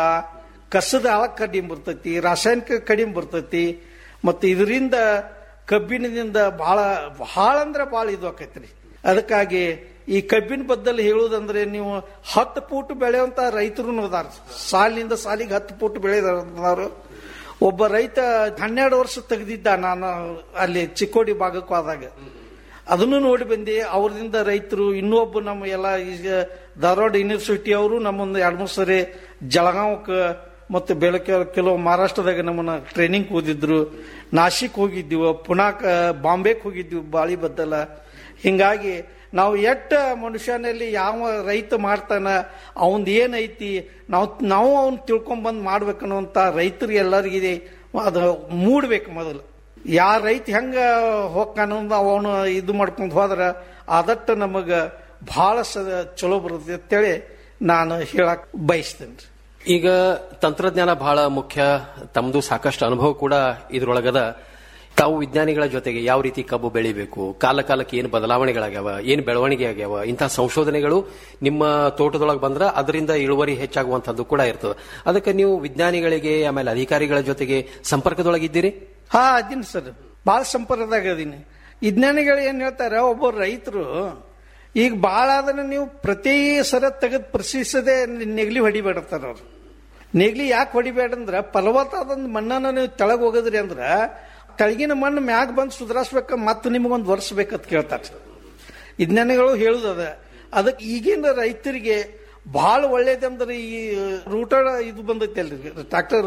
I: ಕಸದ ಆಳ ಕಡಿಮೆ ಬರ್ತೈತಿ ರಾಸಾಯನಿಕ ಕಡಿಮೆ ಬರ್ತೈತಿ ಮತ್ತು ಇದರಿಂದ ಕಬ್ಬಿಣದಿಂದ ಬಹಳ ಬಹಳ ಅಂದ್ರೆ ಬಹಳ ಇದು ಆಕೈತ್ರಿ ಅದಕ್ಕಾಗಿ ಈ ಕಬ್ಬಿನ ಬದ್ದಲ್ಲಿ ಹೇಳುವುದಂದ್ರೆ ನೀವು ಹತ್ತು ಫೂಟ್ ಬೆಳೆಯುವಂತ ರೈತರು ಅದಾರ ಸಾಲಿನಿಂದ ಸಾಲಿಗೆ ಹತ್ತು ಫೂಟ್ ಬೆಳೆದಾರು ಒಬ್ಬ ರೈತ ಹನ್ನೆರಡು ವರ್ಷ ತೆಗೆದಿದ್ದ ನಾನು ಅಲ್ಲಿ ಚಿಕ್ಕೋಡಿ ಭಾಗಕ್ಕೂ ಆದಾಗ ಅದನ್ನು ನೋಡಿ ಬಂದೆ ಅವ್ರದಿಂದ ರೈತರು ಇನ್ನೊಬ್ಬ ನಮ್ಮ ಎಲ್ಲ ಈಗ ಧಾರವಾಡ ಯೂನಿವರ್ಸಿಟಿ ಅವರು ನಮ್ಮೊಂದು ಎರಡು ಮೂರು ಸರಿ ಜಳಗಾಂವಕ್ಕೆ ಮತ್ತು ಬೆಳಗ್ಗೆ ಕೆಲವು ಮಹಾರಾಷ್ಟ್ರದಾಗ ನಮ್ಮನ್ನ ಟ್ರೈನಿಂಗ್ ಓದಿದ್ರು ನಾಶಿಕ್ ಹೋಗಿದ್ದೀವಿ ಪುನಾಕ್ ಬಾಂಬೆಗೆ ಹೋಗಿದ್ವಿ ಬಾಳಿ ಬದ್ದಲ ಹಿಂಗಾಗಿ ನಾವು ಎಟ್ಟ ಮನುಷ್ಯನಲ್ಲಿ ಯಾವ ರೈತ ಮಾಡ್ತಾನ ಅವಂದ್ ಏನೈತಿ ನಾವು ನಾವು ಅವ್ನ ತಿಳ್ಕೊಂಬಂದ್ ಮಾಡ್ಬೇಕನ್ನುವಂತ ರೈತರು ಎಲ್ಲರಿಗಿದೆ ಅದು ಮೂಡ್ಬೇಕು ಮೊದಲು ಯಾರ ರೈತ ಹೆಂಗ ಹೋಗ್ತಾನ ಅವನು ಇದು ಮಾಡ್ಕೊಂಡು ಹೋದ್ರ ಆದಟ್ಟು ನಮಗ ಬಹಳ ಸ ಚಲೋ ಬರುತ್ತೆ ಅಂತೇಳಿ ನಾನು ಹೇಳಕ್ ಬಯಸ್ತೇನೆ
H: ಈಗ ತಂತ್ರಜ್ಞಾನ ಬಹಳ ಮುಖ್ಯ ತಮ್ಮದು ಸಾಕಷ್ಟು ಅನುಭವ ಕೂಡ ಇದ್ರೊಳಗದ ತಾವು ವಿಜ್ಞಾನಿಗಳ ಜೊತೆಗೆ ಯಾವ ರೀತಿ ಕಬ್ಬು ಬೆಳಿಬೇಕು ಕಾಲ ಕಾಲಕ್ಕೆ ಏನು ಬದಲಾವಣೆಗಳಾಗ್ಯಾವ ಏನು ಬೆಳವಣಿಗೆ ಆಗ್ಯಾವ ಇಂತಹ ಸಂಶೋಧನೆಗಳು ನಿಮ್ಮ ತೋಟದೊಳಗೆ ಬಂದ್ರೆ ಅದರಿಂದ ಇಳುವರಿ ಹೆಚ್ಚಾಗುವಂತದ್ದು ಕೂಡ ಇರ್ತದೆ ಅದಕ್ಕೆ ನೀವು ವಿಜ್ಞಾನಿಗಳಿಗೆ ಆಮೇಲೆ ಅಧಿಕಾರಿಗಳ ಜೊತೆಗೆ ಸಂಪರ್ಕದೊಳಗಿದ್ದೀರಿ
I: ಹಾ ಅದೀನಿ ಸರ್ ಭಾಳ ಸಂಪರ್ಕದಾಗ ಅದೀನಿ ವಿಜ್ಞಾನಿಗಳು ಏನ್ ಹೇಳ್ತಾರೆ ಒಬ್ಬ ರೈತರು ಈಗ ಭಾಳ ಅದನ್ನ ನೀವು ಪ್ರತಿ ಸರ ತೆಗೆದು ಪ್ರಶ್ನಿಸದೆ ನೆಗ್ಲಿ ಹೊಡಿಬೇಡತ್ತಾರ ಅವ್ರು ನೆಗ್ಲಿ ಯಾಕೆ ಹೊಡಿಬೇಡ ಅಂದ್ರ ಫಲವತ್ತಾದ ಮಣ್ಣನ್ನ ನೀವು ತೆಳಗ್ ಹೋಗದ್ರಿ ಅಂದ್ರ ಕೆಳಗಿನ ಮಣ್ಣು ಮ್ಯಾಗ ಬಂದು ಸುಧಾರಿಸ್ಬೇಕ ಮತ್ತೆ ನಿಮಗೊಂದು ವರ್ಷ ಬೇಕಂತ ಕೇಳ್ತಾರೆ ವಿಜ್ಞಾನಿಗಳು ಹೇಳುದದ ಅದಕ್ಕೆ ಈಗಿನ ರೈತರಿಗೆ ಬಹಳ ಒಳ್ಳೇದಂದ್ರೆ ಈ ರೂಟರ್ ಇದು ಬಂದೈತಿ ಅಲ್ರಿ ಟ್ರಾಕ್ಟರ್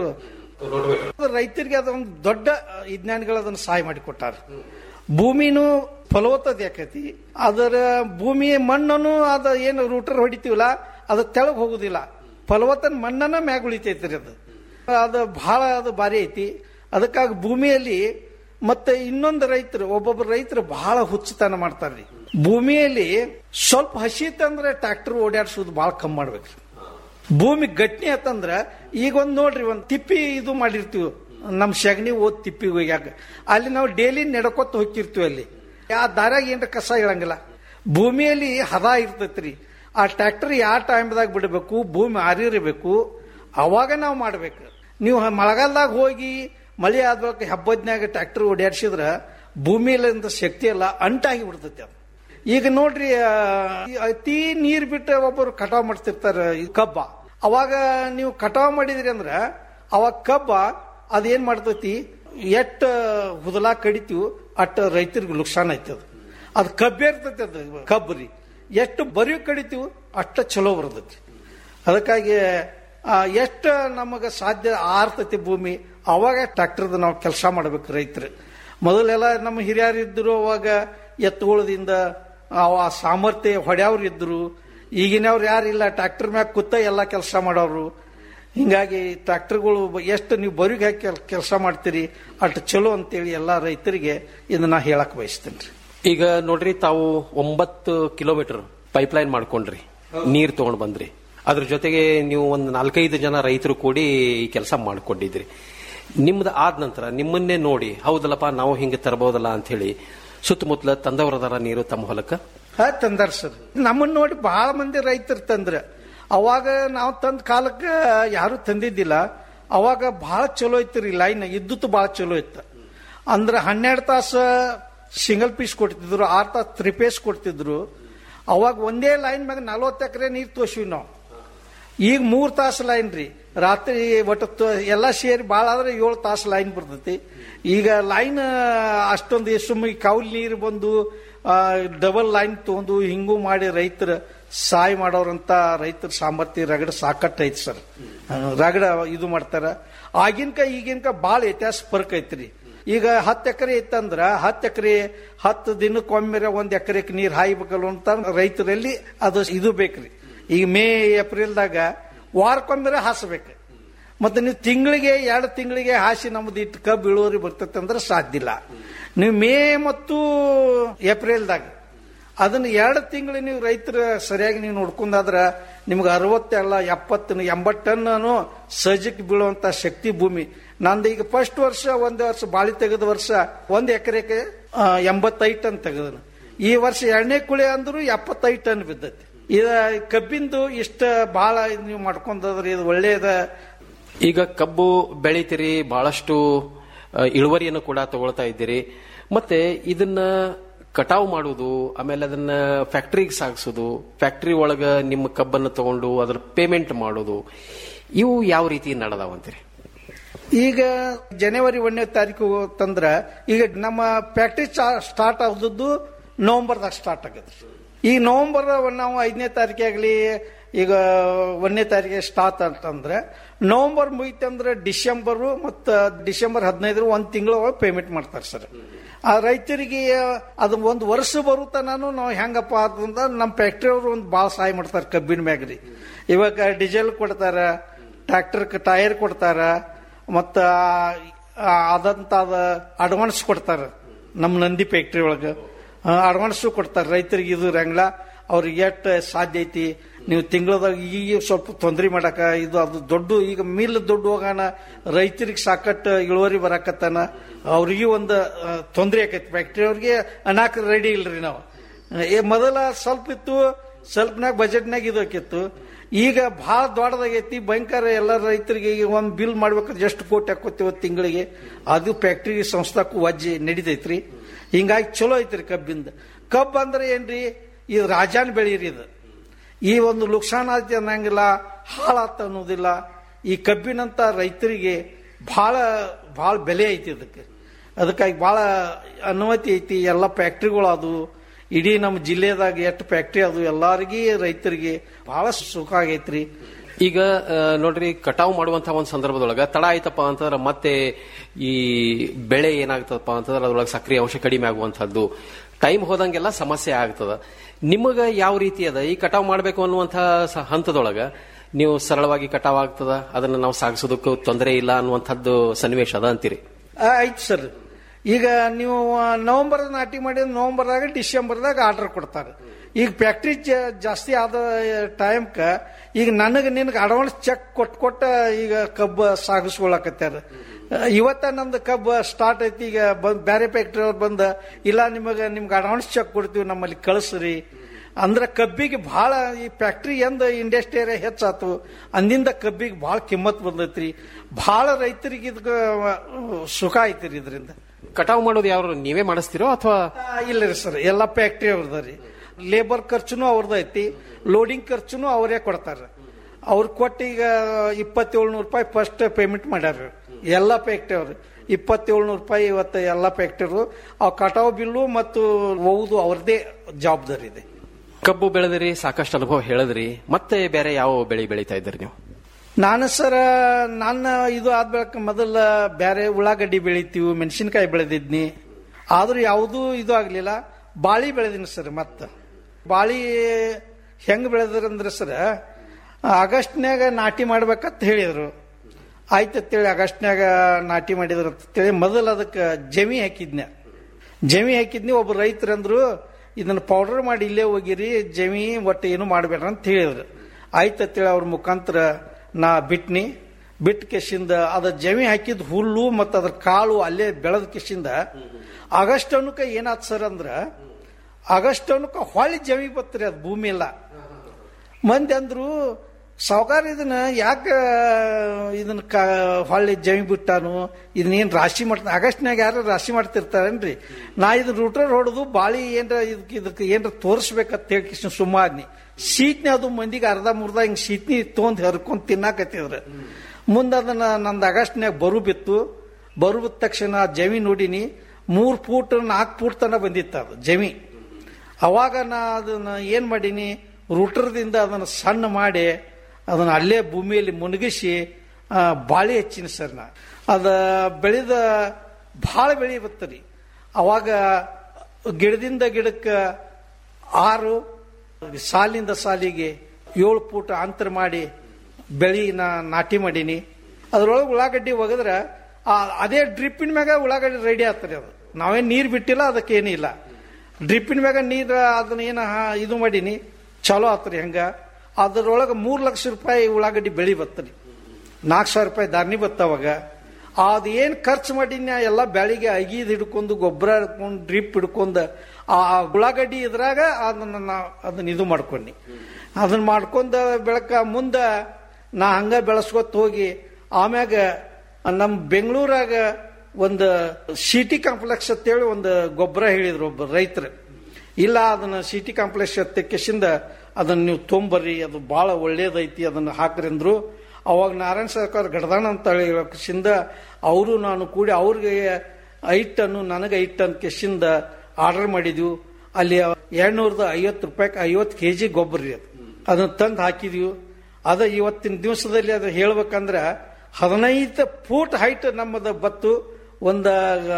I: ರೈತರಿಗೆ ಅದೊಂದು ದೊಡ್ಡ ವಿಜ್ಞಾನಿಗಳು ಅದನ್ನು ಸಹಾಯ ಮಾಡಿಕೊಟ್ಟಾರ ಭೂಮಿನೂ ಫಲವತ್ತತೆ ಆಕೈತಿ ಅದರ ಭೂಮಿ ಮಣ್ಣನ್ನು ಅದ ಏನು ರೂಟರ್ ಹೊಡಿತೀವಲ್ಲ ಅದು ತೆಳಗ್ ಹೋಗುದಿಲ್ಲ ಫಲವತ್ತನ ಮಣ್ಣನ್ನ ಮ್ಯಾಗ ಉಳಿತೈತ್ರಿ ಅದು ಅದು ಬಹಳ ಅದು ಭಾರಿ ಐತಿ ಅದಕ್ಕಾಗಿ ಭೂಮಿಯಲ್ಲಿ ಮತ್ತೆ ಇನ್ನೊಂದು ರೈತರು ಒಬ್ಬೊಬ್ಬರು ರೈತರು ಬಹಳ ಹುಚ್ಚುತನ ಮಾಡ್ತಾರ್ರಿ ಭೂಮಿಯಲ್ಲಿ ಸ್ವಲ್ಪ ಹಸಿತಂದ್ರೆ ಟ್ರಾಕ್ಟರ್ ಓಡಾಡ್ಸೋದು ಬಹಳ ಕಮ್ಮಿ ಮಾಡ್ಬೇಕ್ರಿ ಭೂಮಿ ಗಟ್ಟಿ ಆತಂದ್ರ ಈಗ ಒಂದ್ ನೋಡ್ರಿ ಒಂದ್ ತಿಪ್ಪಿ ಇದು ಮಾಡಿರ್ತೀವಿ ನಮ್ ಸಗಣಿ ಓದ್ ತಿಪ್ಪಿ ಹೋಗ್ಯಾಕ ಅಲ್ಲಿ ನಾವು ಡೈಲಿ ನಡ್ಕೊತ ಹೋಗ್ತಿರ್ತೀವಿ ಅಲ್ಲಿ ಆ ದಾರ್ಯಾಗ ಏನ್ರ ಕಸ ಇಳಂಗಿಲ್ಲ ಭೂಮಿಯಲ್ಲಿ ಹದ ಇರ್ತೈತ್ರಿ ಆ ಟ್ರ್ಯಾಕ್ಟರ್ ಯಾವ ಟೈಮ್ದಾಗ ಬಿಡಬೇಕು ಭೂಮಿ ಆರಿರಬೇಕು ಅವಾಗ ನಾವು ಮಾಡ್ಬೇಕು ನೀವು ಮಳೆಗಾಲದಾಗ ಹೋಗಿ ಮಳೆ ಆದ್ಬೇಕು ಹಬ್ಬದ್ನಾಗ ಟ್ರ್ಯಾಕ್ಟರ್ ಓಡಾಡ್ಸಿದ್ರ ಭೂಮಿಯಲ್ಲಿಂದ ಶಕ್ತಿ ಎಲ್ಲ ಅಂಟಾಗಿ ಬಿಡ್ತೈತಿ ಅದು ಈಗ ನೋಡ್ರಿ ಆ, ಈ ಅತಿ ನೀರ್ ಬಿಟ್ಟು ಒಬ್ಬರು ಕಟಾವ್ ಮಾಡ್ತಿರ್ತಾರ ಈ ಕಬ್ಬ ಅವಾಗ ನೀವು ಕಟಾವ್ ಮಾಡಿದ್ರಿ ಅಂದ್ರ ಅವಾಗ ಕಬ್ಬ ಅದೇನ್ ಮಾಡ್ತೈತಿ ಎಷ್ಟ ಹುದಲಾ ಕಡಿತೀವಿ ಅಟ್ಟ ರೈತರಿಗೆ ನುಕ್ಸಾನ್ ಐತಿ ಅದು ಅದು ಕಬ್ಬೆ ಇರ್ತೈತಿ ಅದು ಕಬ್ಬು ರೀ ಎಷ್ಟು ಬರೀ ಕಡಿತೀವಿ ಅಷ್ಟ ಚಲೋ ಬರ್ತೈತಿ ಅದಕ್ಕಾಗಿ ಆ, ಎಷ್ಟು ನಮಗೆ ಸಾಧ್ಯ ಆರ್ತೈತಿ ಭೂಮಿ ಅವಾಗ ಟ್ರ್ಯಾಕ್ಟರ್ದ ನಾವು ಕೆಲಸ ಮಾಡ್ಬೇಕು ರೈತರು ಮೊದಲೆಲ್ಲ ನಮ್ಮ ಹಿರಿಯರು ಇದ್ರು ಅವಾಗ ಎತ್ತುಗಳದಿಂದ ಅವ ಸಾಮರ್ಥ್ಯ ಹೊಡ್ಯಾವ್ರು ಇದ್ರು ಈಗಿನವ್ರು ಯಾರಿಲ್ಲ ಟ್ರ್ಯಾಕ್ಟರ್ ಮ್ಯಾಗ ಕೂತ ಎಲ್ಲ ಕೆಲಸ ಮಾಡೋರು ಹಿಂಗಾಗಿ ಟ್ರ್ಯಾಕ್ಟರ್ಗಳು ಎಷ್ಟು ನೀವು ಬರಿಗೆ ಹಾಕಿ ಕೆಲಸ ಮಾಡ್ತೀರಿ ಅಷ್ಟು ಚಲೋ ಅಂತೇಳಿ ಎಲ್ಲ ರೈತರಿಗೆ ಇದನ್ನ ಹೇಳಕ್ ಬಯಸ್ತೇನೆ
H: ಈಗ ನೋಡ್ರಿ ತಾವು ಒಂಬತ್ತು ಕಿಲೋಮೀಟರ್ ಪೈಪ್ಲೈನ್ ಮಾಡ್ಕೊಂಡ್ರಿ ನೀರ್ ತಗೊಂಡ್ ಬಂದ್ರಿ ಅದ್ರ ಜೊತೆಗೆ ನೀವು ಒಂದು ನಾಲ್ಕೈದು ಜನ ರೈತರು ಕೂಡಿ ಈ ಕೆಲಸ ಮಾಡ್ಕೊಂಡಿದ್ರಿ ನಿಮ್ದು ಆದ ನಂತರ ನಿಮ್ಮನ್ನೇ ನೋಡಿ ಹೌದಲ್ಲಪ್ಪ ನಾವು ಹಿಂಗೆ ತರಬಹುದಲ್ಲ ಅಂತ ಹೇಳಿ ಸುತ್ತಮುತ್ತಲ ತಂದವರದಾರ ನೀರು ತಮ್ಮ ಹೊಲಕ್ಕ
I: ಹಾ ತಂದಾರ ಸರ್ ನಮ್ಮನ್ನ ನೋಡಿ ಬಹಳ ಮಂದಿ ರೈತರು ತಂದ್ರ ಅವಾಗ ನಾವು ತಂದ ಕಾಲಕ್ಕೆ ಯಾರು ತಂದಿದ್ದಿಲ್ಲ ಅವಾಗ ಬಹಳ ಚಲೋ ಐತ್ರಿ ಲೈನ್ ಇದ್ದುತ್ತು ಬಹಳ ಚಲೋ ಇತ್ತು ಅಂದ್ರೆ ಹನ್ನೆರಡು ತಾಸು ಸಿಂಗಲ್ ಪೀಸ್ ಕೊಡ್ತಿದ್ರು ಆರು ತಾಸು ತ್ರೀ ಪೀಸ್ ಕೊಡ್ತಿದ್ರು ಅವಾಗ ಒಂದೇ ಲೈನ್ ಮ್ಯಾಗ ನಲ್ವತ್ತು ಎಕರೆ ನೀರು ತೋಸಿವಿ ನಾವು ಈಗ ಮೂರ್ ತಾಸು ಲೈನ್ ರೀ ರಾತ್ರಿ ಒಟ್ಟು ತ- ಎಲ್ಲ ಸೇರಿ ಭಾಳ ಆದ್ರೆ ಏಳು ತಾಸು ಲೈನ್ ಬರ್ತೈತಿ ಈಗ ಲೈನ್ ಅಷ್ಟೊಂದು ಸುಮ್ಮ ಕೌಲ್ ನೀರು ಬಂದು ಡಬಲ್ ಲೈನ್ ತಗೊಂಡು ಹಿಂಗೂ ಮಾಡಿ ರೈತರ ಸಹಾಯ ಮಾಡೋರಂತ ರೈತರ ಸಾಮರ್ಥ್ಯ ರಗಡ ಸಾಕಟ್ಟು ಐತಿ ಸರ್ ರಗಡ ಇದು ಮಾಡ್ತಾರ ಆಗಿನ್ಕ ಈಗಿನ್ಕ ಭಾಳ ವ್ಯತ್ಯಾಸ ಫರ್ಕ್ ಐತ್ರಿ ಈಗ ಹತ್ತು ಎಕರೆ ಇತ್ತಂದ್ರ ಹತ್ತು ಎಕರೆ ಹತ್ತು ದಿನಕ್ಕೊಮ್ಮೆ ಒಂದ್ ಎಕರೆಗೆ ನೀರು ಹಾಯ್ಬೇಕಲ್ಲ ಅಂತ ರೈತರಲ್ಲಿ ಅದು ಇದು ಬೇಕ್ರಿ ಈಗ ಮೇ ಏಪ್ರಿಲ್ದಾಗ ವಾರಕ್ಕೊಮ್ಮೆ ಹಾಸಬೇಕು ಮತ್ತೆ ನೀವು ತಿಂಗಳಿಗೆ ಎರಡು ತಿಂಗಳಿಗೆ ಹಾಸಿ ನಮ್ದು ಇಟ್ಟು ಕಬ್ಬು ಇಳುವರಿ ಬರ್ತೈತೆ ಅಂದ್ರೆ ಸಾಧ್ಯ ಇಲ್ಲ ನೀವು ಮೇ ಮತ್ತು ಏಪ್ರಿಲ್ದಾಗ ಅದನ್ನ ಎರಡು ತಿಂಗಳು ನೀವು ರೈತರ ಸರಿಯಾಗಿ ನೀವು ನೋಡ್ಕೊಂಡಾದ್ರ ನಿಮ್ಗೆ ಅರವತ್ತೆಲ್ಲ ಎಪ್ಪತ್ತು ಎಂಬತ್ತು ಟನ್ನು ಸಜ್ಜಕ್ಕೆ ಬೀಳುವಂತ ಶಕ್ತಿ ಭೂಮಿ ನಂದು ಈಗ ಫಸ್ಟ್ ವರ್ಷ ಒಂದೇ ವರ್ಷ ಬಾಳಿ ತೆಗೆದ ವರ್ಷ ಒಂದ್ ಎಕರೆಗೆ ಎಂಬತ್ತೈದು ಟನ್ ತೆಗೆದನು ಈ ವರ್ಷ ಎರಡನೇ ಕುಳಿ ಅಂದ್ರು ಎಪ್ಪತ್ತೈದು ಟನ್ ಬಿದ್ದೈತಿ ಇದ ಕಬ್ಬಿಂದು ಇಷ್ಟ ಬಹಳ ನೀವು ಮಾಡ್ಕೊಂಡ್ರಿ ಇದು ಒಳ್ಳೇದ
H: ಈಗ ಕಬ್ಬು ಬೆಳಿತೀರಿ ಬಹಳಷ್ಟು ಆ, ಇಳುವರಿಯನ್ನು ಕೂಡ ತಗೊಳ್ತಾ ಇದ್ದೀರಿ ಮತ್ತೆ ಇದನ್ನ ಕಟಾವು ಮಾಡುವುದು ಆಮೇಲೆ ಅದನ್ನ ಫ್ಯಾಕ್ಟ್ರಿಗೆ ಸಾಗಿಸೋದು ಫ್ಯಾಕ್ಟ್ರಿ ಒಳಗ ನಿಮ್ಮ ಕಬ್ಬನ್ನು ತಗೊಂಡು ಅದರ ಪೇಮೆಂಟ್ ಮಾಡೋದು ಇವು ಯಾವ ರೀತಿ ನಡೆದಾವಂತೀರಿ
I: ಈಗ ಜನವರಿ ಒಂದನೇ ತಾರೀಕು ತಂದ್ರ ಈಗ ನಮ್ಮ ಫ್ಯಾಕ್ಟ್ರಿ ಸ್ಟಾರ್ಟ್ ಆದದ್ದು ನವೆಂಬರ್ದಾಗ ಸ್ಟಾರ್ಟ್ ಆಗತ್ತೆ ಈ ನವೆಂಬರ್ ನಾವು ಐದನೇ ತಾರೀಕಾಗ್ಲಿ ಈಗ ಒಂದನೇ ತಾರೀಕಿಗೆ ಸ್ಟಾರ್ಟ್ ಅಂತಂದ್ರೆ ನವೆಂಬರ್ ಮುಗಿತಂದ್ರೆ ಡಿಸೆಂಬರು ಮತ್ತು ಡಿಸೆಂಬರ್ ಹದಿನೈದರ ಒಂದು ತಿಂಗಳ ಪೇಮೆಂಟ್ ಮಾಡ್ತಾರೆ ಸರ್ ಆ ರೈತರಿಗೆ ಅದು ಒಂದು ವರ್ಷ ಬರುತ್ತ ನಾನು ನಾವು ಹೆಂಗಪ್ಪ ಅಂತಂದ್ರೆ ನಮ್ಮ ಫ್ಯಾಕ್ಟ್ರಿ ಅವರು ಒಂದು ಭಾಳ ಸಹಾಯ ಮಾಡ್ತಾರೆ ಕಬ್ಬಿನ ಮ್ಯಾಗ್ರಿ ಇವಾಗ ಡೀಸೆಲ್ ಕೊಡ್ತಾರ ಟ್ರ್ಯಾಕ್ಟರ್ ಟೈರ್ ಕೊಡ್ತಾರ ಮತ್ತು ಅದಂತ ಅಡ್ವಾನ್ಸ್ ಕೊಡ್ತಾರ ನಮ್ಮ ನಂದಿ ಫ್ಯಾಕ್ಟ್ರಿ ಒಳಗೆ ಅಡ್ವಾನ್ಸು ಕೊಡ್ತಾರೆ ರೈತರಿಗೆ ಇದು ರಂಗ್ಲ ಅವ್ರಿಗೆ ಎಷ್ಟು ಸಾಧ್ಯ ಐತಿ ನೀವು ತಿಂಗಳದಾಗ ಈಗ ಸ್ವಲ್ಪ ತೊಂದರೆ ಮಾಡಕ ಇದು ಅದು ದೊಡ್ಡ ಈಗ ಮಿಲ್ ದೊಡ್ಡ ಹೋಗಾನ ರೈತರಿಗೆ ಸಾಕಷ್ಟು ಇಳುವರಿ ಬರಾಕತ್ತಾನ ಅವ್ರಿಗೆ ಒಂದು ತೊಂದರೆ ಆಕೈತಿ ಫ್ಯಾಕ್ಟ್ರಿ ಅವ್ರಿಗೆ ಅನಾಕ ರೆಡಿ ಇಲ್ರಿ ನಾವು ಏ ಮೊದಲ ಸ್ವಲ್ಪ ಇತ್ತು ಸ್ವಲ್ಪನಾಗ ಬಜೆಟ್ನಾಗ ಇದು ಆಕಿತ್ತು ಈಗ ಭಾಳ ದೊಡ್ಡದಾಗೈತಿ ಭಯಂಕರ ಎಲ್ಲ ರೈತರಿಗೆ ಈಗ ಒಂದು ಬಿಲ್ ಮಾಡ್ಬೇಕಾದ್ರೆ ಎಷ್ಟು ಕೋಟಿ ಹಾಕೋತೀವ ತಿಂಗಳಿಗೆ ಅದು ಫ್ಯಾಕ್ಟ್ರಿ ಸಂಸ್ಥಾಕ್ಕೂ ವಜ್ಜೆ ನಡಿತೈತ್ರಿ ಹಿಂಗಾಗಿ ಚಲೋ ಐತ್ರಿ ಕಬ್ಬಿಂದ ಕಬ್ಬು ಅಂದ್ರೆ ಏನ್ರಿ ಇದು ರಾಜಾನ್ ಬೆಳೀರಿ ಇದು ಈ ಒಂದು ಲುಕ್ಸಾನ್ ಆಯ್ತು ಅನ್ನಂಗಿಲ್ಲ ಹಾಳಾತ ಅನ್ನೋದಿಲ್ಲ ಈ ಕಬ್ಬಿನಂತ ರೈತರಿಗೆ ಬಹಳ ಬಹಳ ಬೆಲೆ ಐತಿ ಅದಕ್ಕೆ ಅದಕ್ಕಾಗಿ ಬಹಳ ಅನುಮತಿ ಐತಿ ಎಲ್ಲ ಫ್ಯಾಕ್ಟ್ರಿಗಳು ಅದು ಇಡೀ ನಮ್ಮ ಜಿಲ್ಲೆದಾಗ ಎಷ್ಟು ಫ್ಯಾಕ್ಟ್ರಿ ಅದು ಎಲ್ಲಾರಿಗೆ ರೈತರಿಗೆ ಬಹಳ ಸುಖ ಆಗೈತ್ರಿ
H: ಈಗ ಆ, ನೋಡ್ರಿ ಕಟಾವು ಮಾಡುವಂತಹ ಒಂದು ಸಂದರ್ಭದೊಳಗ ತಡ ಆಯ್ತಪ್ಪ ಅಂತಂದ್ರೆ ಮತ್ತೆ ಈ ಬೆಳೆ ಏನಾಗ್ತದಪ್ಪ ಅಂತಂದ್ರೆ ಅದ್ರೊಳಗೆ ಸಕ್ರಿಯ ಅಂಶ ಕಡಿಮೆ ಆಗುವಂತಹದ್ದು ಟೈಮ್ ಹೋದಂಗೆಲ್ಲ ಸಮಸ್ಯೆ ಆಗ್ತದ ನಿಮಗ ಯಾವ ರೀತಿ ಅದ ಈ ಕಟಾವು ಮಾಡಬೇಕು ಅನ್ನುವಂತಹ ಸ- ಹಂತದೊಳಗ ನೀವು ಸರಳವಾಗಿ ಕಟಾವ್ ಆಗ್ತದ ಅದನ್ನ ನಾವು ಸಾಗಿಸೋದಕ್ಕೂ ತೊಂದರೆ ಇಲ್ಲ ಅನ್ನುವಂಥದ್ದು ಸನ್ನಿವೇಶ ಅದ ಅಂತೀರಿ
I: ಆ, ಆಯ್ತು ಸರ್ ಈಗ ನೀವು ನವೆಂಬರ್ ನಾಟಿ ಮಾಡಿದ್ರೆ ನವೆಂಬರ್ದಾಗ ಡಿಸೆಂಬರ್ದಾಗ ಆರ್ಡರ್ ಕೊಡ್ತಾರೆ ಈಗ ಫ್ಯಾಕ್ಟ್ರಿ ಜಾಸ್ತಿ ಆದ ಟೈಮ್ಕ ಈಗ ನನಗೆ ನಿನಗೆ ಅಡ್ವಾನ್ಸ್ ಚೆಕ್ ಕೊಟ್ಟು ಕೊಟ್ಟ ಈಗ ಕಬ್ಬು ಸಾಗಿಸ್ಕೊಳಕತ್ಯಾರ ಇವತ್ತ ನಮ್ದು ಕಬ್ಬು ಸ್ಟಾರ್ಟ್ ಐತಿ ಈಗ ಬಂದ್ ಬೇರೆ ಫ್ಯಾಕ್ಟ್ರಿ ಅವ್ರು ಬಂದ ಇಲ್ಲ ನಿಮಗೆ ನಿಮ್ಗೆ ಅಡ್ವಾನ್ಸ್ ಚೆಕ್ ಕೊಡ್ತೀವಿ ನಮ್ಮಲ್ಲಿ ಕಳಿಸ್ರಿ ಅಂದ್ರೆ ಕಬ್ಬಿಗೆ ಬಹಳ ಈ ಫ್ಯಾಕ್ಟ್ರಿ ಎಂದ ಇಂಡಸ್ಟ್ರಿ ಏರಿಯಾ ಹೆಚ್ಚಾತು ಅಂದಿಂದ ಕಬ್ಬಿಗೆ ಬಹಳ ಕಿಮ್ಮತ್ ಬಂದೈತ್ರಿ ಬಹಳ ರೈತರಿಗೆ ಇದಕ್ಕೆ ಸುಖ ಐತ್ರಿ ಇದರಿಂದ
H: ಕಟಾವು ಮಾಡೋದು ಯಾರು ನೀವೇ ಮಾಡಿಸ್ತೀರೋ ಅಥವಾ
I: ಇಲ್ಲ ರೀ ಸರ್ ಎಲ್ಲ ಫ್ಯಾಕ್ಟ್ರಿ ಅವ್ರದ ರೀ ಲೇಬರ್ ಖರ್ಚುನು ಅವ್ರದ್ದು ಐತಿ ಲೋಡಿಂಗ್ ಖರ್ಚುನು ಅವರೇ ಕೊಡ್ತಾರ ಅವ್ರು ಕೊಟ್ಟು ಈಗ ಇಪ್ಪತ್ತೇಳ್ನೂರು ರೂಪಾಯಿ ಫಸ್ಟ್ ಪೇಮೆಂಟ್ ಮಾಡ್ಯಾರ ಎಲ್ಲ ಫ್ಯಾಕ್ಟ್ರಿ ಅವ್ರು ಇಪ್ಪತ್ತೇಳ್ನೂರು ರೂಪಾಯಿ ಇವತ್ತು ಎಲ್ಲ ಫ್ಯಾಕ್ಟ್ರಿ ಆ ಕಟಾವು ಬಿಲ್ಲು ಮತ್ತು ಒವುದು ಅವ್ರದೇ ಜವಾಬ್ದಾರಿ ಇದೆ
H: ಕಬ್ಬು ಬೆಳೆದಿರಿ ಸಾಕಷ್ಟು ಅನುಭವ ಹೇಳಿದ್ರಿ ಮತ್ತೆ ಬೇರೆ ಯಾವ ಬೆಳೆ ಬೆಳೀತಾ ಇದ್ದೀರಿ ನೀವು
I: ನಾನು ಸರ ನನ್ನ ಇದು ಆದ ಬಳಿಕ ಮೊದಲ ಬೇರೆ ಉಳ್ಳಾಗಡ್ಡಿ ಬೆಳಿತೀವಿ ಮೆಣಸಿನ್ಕಾಯಿ ಬೆಳೆದಿದ್ನಿ ಆದ್ರೂ ಯಾವುದೂ ಇದು ಆಗ್ಲಿಲ್ಲ ಬಾಳಿ ಬೆಳೆದಿನಿ ಸರ್ ಮತ್ತ ಬಾಳಿ ಹೆಂಗ್ ಬೆಳೆದ್ರಂದ್ರೆ ಸರ್ ಆಗಸ್ಟ್ನ್ಯಾಗ ನಾಟಿ ಮಾಡ್ಬೇಕಂತ ಹೇಳಿದ್ರು ಆಯ್ತು ಅಂತೇಳಿ ಆಗಸ್ಟ್ನ್ಯಾಗ ನಾಟಿ ಮಾಡಿದ್ರು ಅಂತೇಳಿ ಮೊದಲು ಅದಕ್ಕೆ ಜಮಿ ಹಾಕಿದ್ನೆ ಜಮಿ ಹಾಕಿದ್ನಿ ಒಬ್ಬ ರೈತರಂದ್ರು ಇದನ್ನ ಪೌಡರ್ ಮಾಡಿ ಇಲ್ಲೇ ಹೋಗಿರಿ ಜಮಿ ಒಟ್ಟು ಏನು ಮಾಡಬೇಡ್ರಿ ಅಂತ ಹೇಳಿದ್ರು ಆಯ್ತು ಅಂತೇಳಿ ಅವ್ರ ಮುಖಾಂತರ ನಾ ಬಿಟ್ನಿ ಬಿಟ್ಟ ಕೆಶಿಂದ ಅದ ಜಮಿ ಹಾಕಿದ ಹುಲ್ಲು ಮತ್ತು ಅದ್ರ ಕಾಳು ಅಲ್ಲೇ ಬೆಳೆದ ಕೆಶಿಂದ ಆಗಸ್ಟ್ ಅನ್ನಕ ಏನಾತ್ ಸರ್ ಅಂದ್ರ ಆಗಸ್ಟ್ ಅನ್ನಕ ಹೊಳ್ಳಿ ಜಮಿ ಬತ್ರಿ ಅದು ಭೂಮಿ ಎಲ್ಲ ಮಂದಿ ಅಂದ್ರು ಸಾವುಕಾರ ಇದನ್ನ ಯಾಕೆ ಇದನ್ನ ಕ ಹೊಳ್ಳಿ ಜಮಿ ಬಿಟ್ಟಾನು ಇದನ್ನೇನು ರಾಶಿ ಮಾಡ್ತಾನೆ ಆಗಸ್ಟ್ನಾಗ ಯಾರು ರಾಶಿ ಮಾಡ್ತಿರ್ತಾರೇನ್ರಿ ನಾ ಇದನ್ನ ರೂಟರ್ ಹೊಡೆದು ಬಾಳಿ ಏನ್ರ ಇದಕ್ಕೆ ಇದಕ್ಕೆ ಏನ್ರ ತೋರಿಸ್ಬೇಕಂತ ಹೇಳಿ ಕಿಶನ್ ಸುಮಾದ್ನಿ ಶೀಟ್ನಿ ಅದು ಮಂದಿಗೆ ಅರ್ಧ ಮುರ್ಧ ಹಿಂಗ್ ಶೀಟ್ನಿ ತೊಗೊಂಡ್ ಹರ್ಕೊಂಡ್ ತಿನ್ನಾಕತ್ತಿದ್ರ ಮುಂದೆ ಅದನ್ನ ನಂದು ಆಗಸ್ಟ್ನ್ಯಾಗ ಬರು ಬಿತ್ತು ಬರು ಬಿದ್ದ ತಕ್ಷಣ ಆ ಜಮಿ ನೋಡಿನಿ ಮೂರ್ ಫೂಟ್ ನಾಲ್ಕು ಫೂಟ್ ತನ ಬಂದಿತ್ತು ಅದು ಜಮಿ ಅವಾಗ ನಾ ಅದನ್ನ ಏನ್ ಮಾಡೀನಿ ರೂಟರ್ದಿಂದ ಅದನ್ನ ಸಣ್ಣ ಮಾಡಿ ಅದನ್ನ ಅಲ್ಲೇ ಭೂಮಿಯಲ್ಲಿ ಮುನುಗಿಸಿ ಆ, ಬಾಳಿ ಹಚ್ಚಿನಿ ಸರ್ ನಾ ಅದ ಬೆಳೆದ ಭಾಳ ಬೆಳಿ ಬತ್ತರಿ ಅವಾಗ ಗಿಡದಿಂದ ಗಿಡಕ್ಕೆ ಆರು ಸಾಲಿಂದ ಸಾಲಿಗೆ ಏಳು ಫೂಟ್ ಅಂತರ ಮಾಡಿ ಬೆಳಿ ನಾ ನಾಟಿ ಮಾಡೀನಿ ಅದ್ರೊಳಗೆ ಉಳ್ಳಾಗಡ್ಡಿ ಒಗದ್ರ ಆ ಅದೇ ಡ್ರಿಪ್ಪಿನ ಮ್ಯಾಗ ಉಳ್ಳಾಗಡ್ಡಿ ರೆಡಿ ಆಗ್ತದೆ ಅದು ನಾವೇನು ನೀರು ಬಿಟ್ಟಿಲ್ಲ ಅದಕ್ಕೆ ಏನಿಲ್ಲ ಡ್ರಿಪ್ಪಿನ ಮ್ಯಾಗ ನೀರು ಅದನ್ನ ಏನ ಹಾ- ಇದು ಮಾಡೀನಿ ಚಲೋ ಆತ್ರಿ ಹಂಗ ಅದ್ರೊಳಗೆ ಮೂರು ಲಕ್ಷ ರೂಪಾಯಿ ಉಳ್ಳಾಗಡ್ಡಿ ಬೆಳಿ ಬತ್ತರಿ ನಾಲ್ಕು ಸಾವಿರ ರೂಪಾಯಿ ಧಾರಣಿ ಬತ್ತವಾಗ ಅದು ಏನು ಖರ್ಚು ಮಾಡೀನಿ ಎಲ್ಲ ಬೆಳಿಗ್ಗೆ ಅಗೀದ್ ಹಿಡ್ಕೊಂಡು ಗೊಬ್ಬರ ಹಿಡ್ಕೊಂಡು ಡ್ರಿಪ್ ಹಿಡ್ಕೊಂಡು ಆ ಉಳ್ಳಾಗಡ್ಡಿ ಇದ್ರಾಗ ಅದನ್ನ ನಾ ಅದನ್ನ ಇದು ಮಾಡ್ಕೊಂಡಿ ಅದನ್ನ ಮಾಡ್ಕೊಂಡ ಬೆಳಕ ಮುಂದ ನಾ ಹಂಗ ಬೆಳೆಸ್ಕೊತ ಹೋಗಿ ಆಮ್ಯಾಗ ನಮ್ಮ ಬೆಂಗಳೂರಾಗ ಒಂದು ಸಿಟಿ ಕಾಂಪ್ಲೆಕ್ಸ್ ಅಂತೇಳಿ ಒಂದು ಗೊಬ್ಬರ ಹೇಳಿದ್ರು ಒಬ್ಬ ರೈತರು ಇಲ್ಲ ಅದನ್ನ ಸಿಟಿ ಕಾಂಪ್ಲೆಕ್ಸ್ ತೆಕ್ಕಿಸಿಂದ ಅದನ್ನ ನೀವು ತೊಂಬರ್ರಿ ಅದು ಬಹಳ ಒಳ್ಳೇದೈತಿ ಅದನ್ನ ಹಾಕ್ರಿ ಅಂದ್ರು ಅವಾಗ ನಾರಾಯಣ ಸರ್ಕಾರ ಗಡದಾಣ ಅಂತ ಹೇಳಕ್ಕಿಂದ ಅವರು ನಾನು ಕೂಡಿ ಅವ್ರಿಗೆ ಐದು ಟನ್ನು ನನಗೆ ಐದು ಟನ್ ಕೆಶಿಂದ ಆರ್ಡರ್ ಮಾಡಿದ್ವು ಅಲ್ಲಿ ಎರಡ್ನೂರದ ಐವತ್ತು ರೂಪಾಯಿ ಐವತ್ತು ಕೆ ಜಿ ಗೊಬ್ಬರ ರೀ ಅದು ಅದನ್ನ ತಂದು ಹಾಕಿದೀವಿ ಅದ ಇವತ್ತಿನ ದಿವಸದಲ್ಲಿ ಅದು ಹೇಳ್ಬೇಕಂದ್ರ ಹದಿನೈದು ಫೂಟ್ ಹೈಟ್ ನಮ್ಮದು ಬತ್ತು ಒಂದು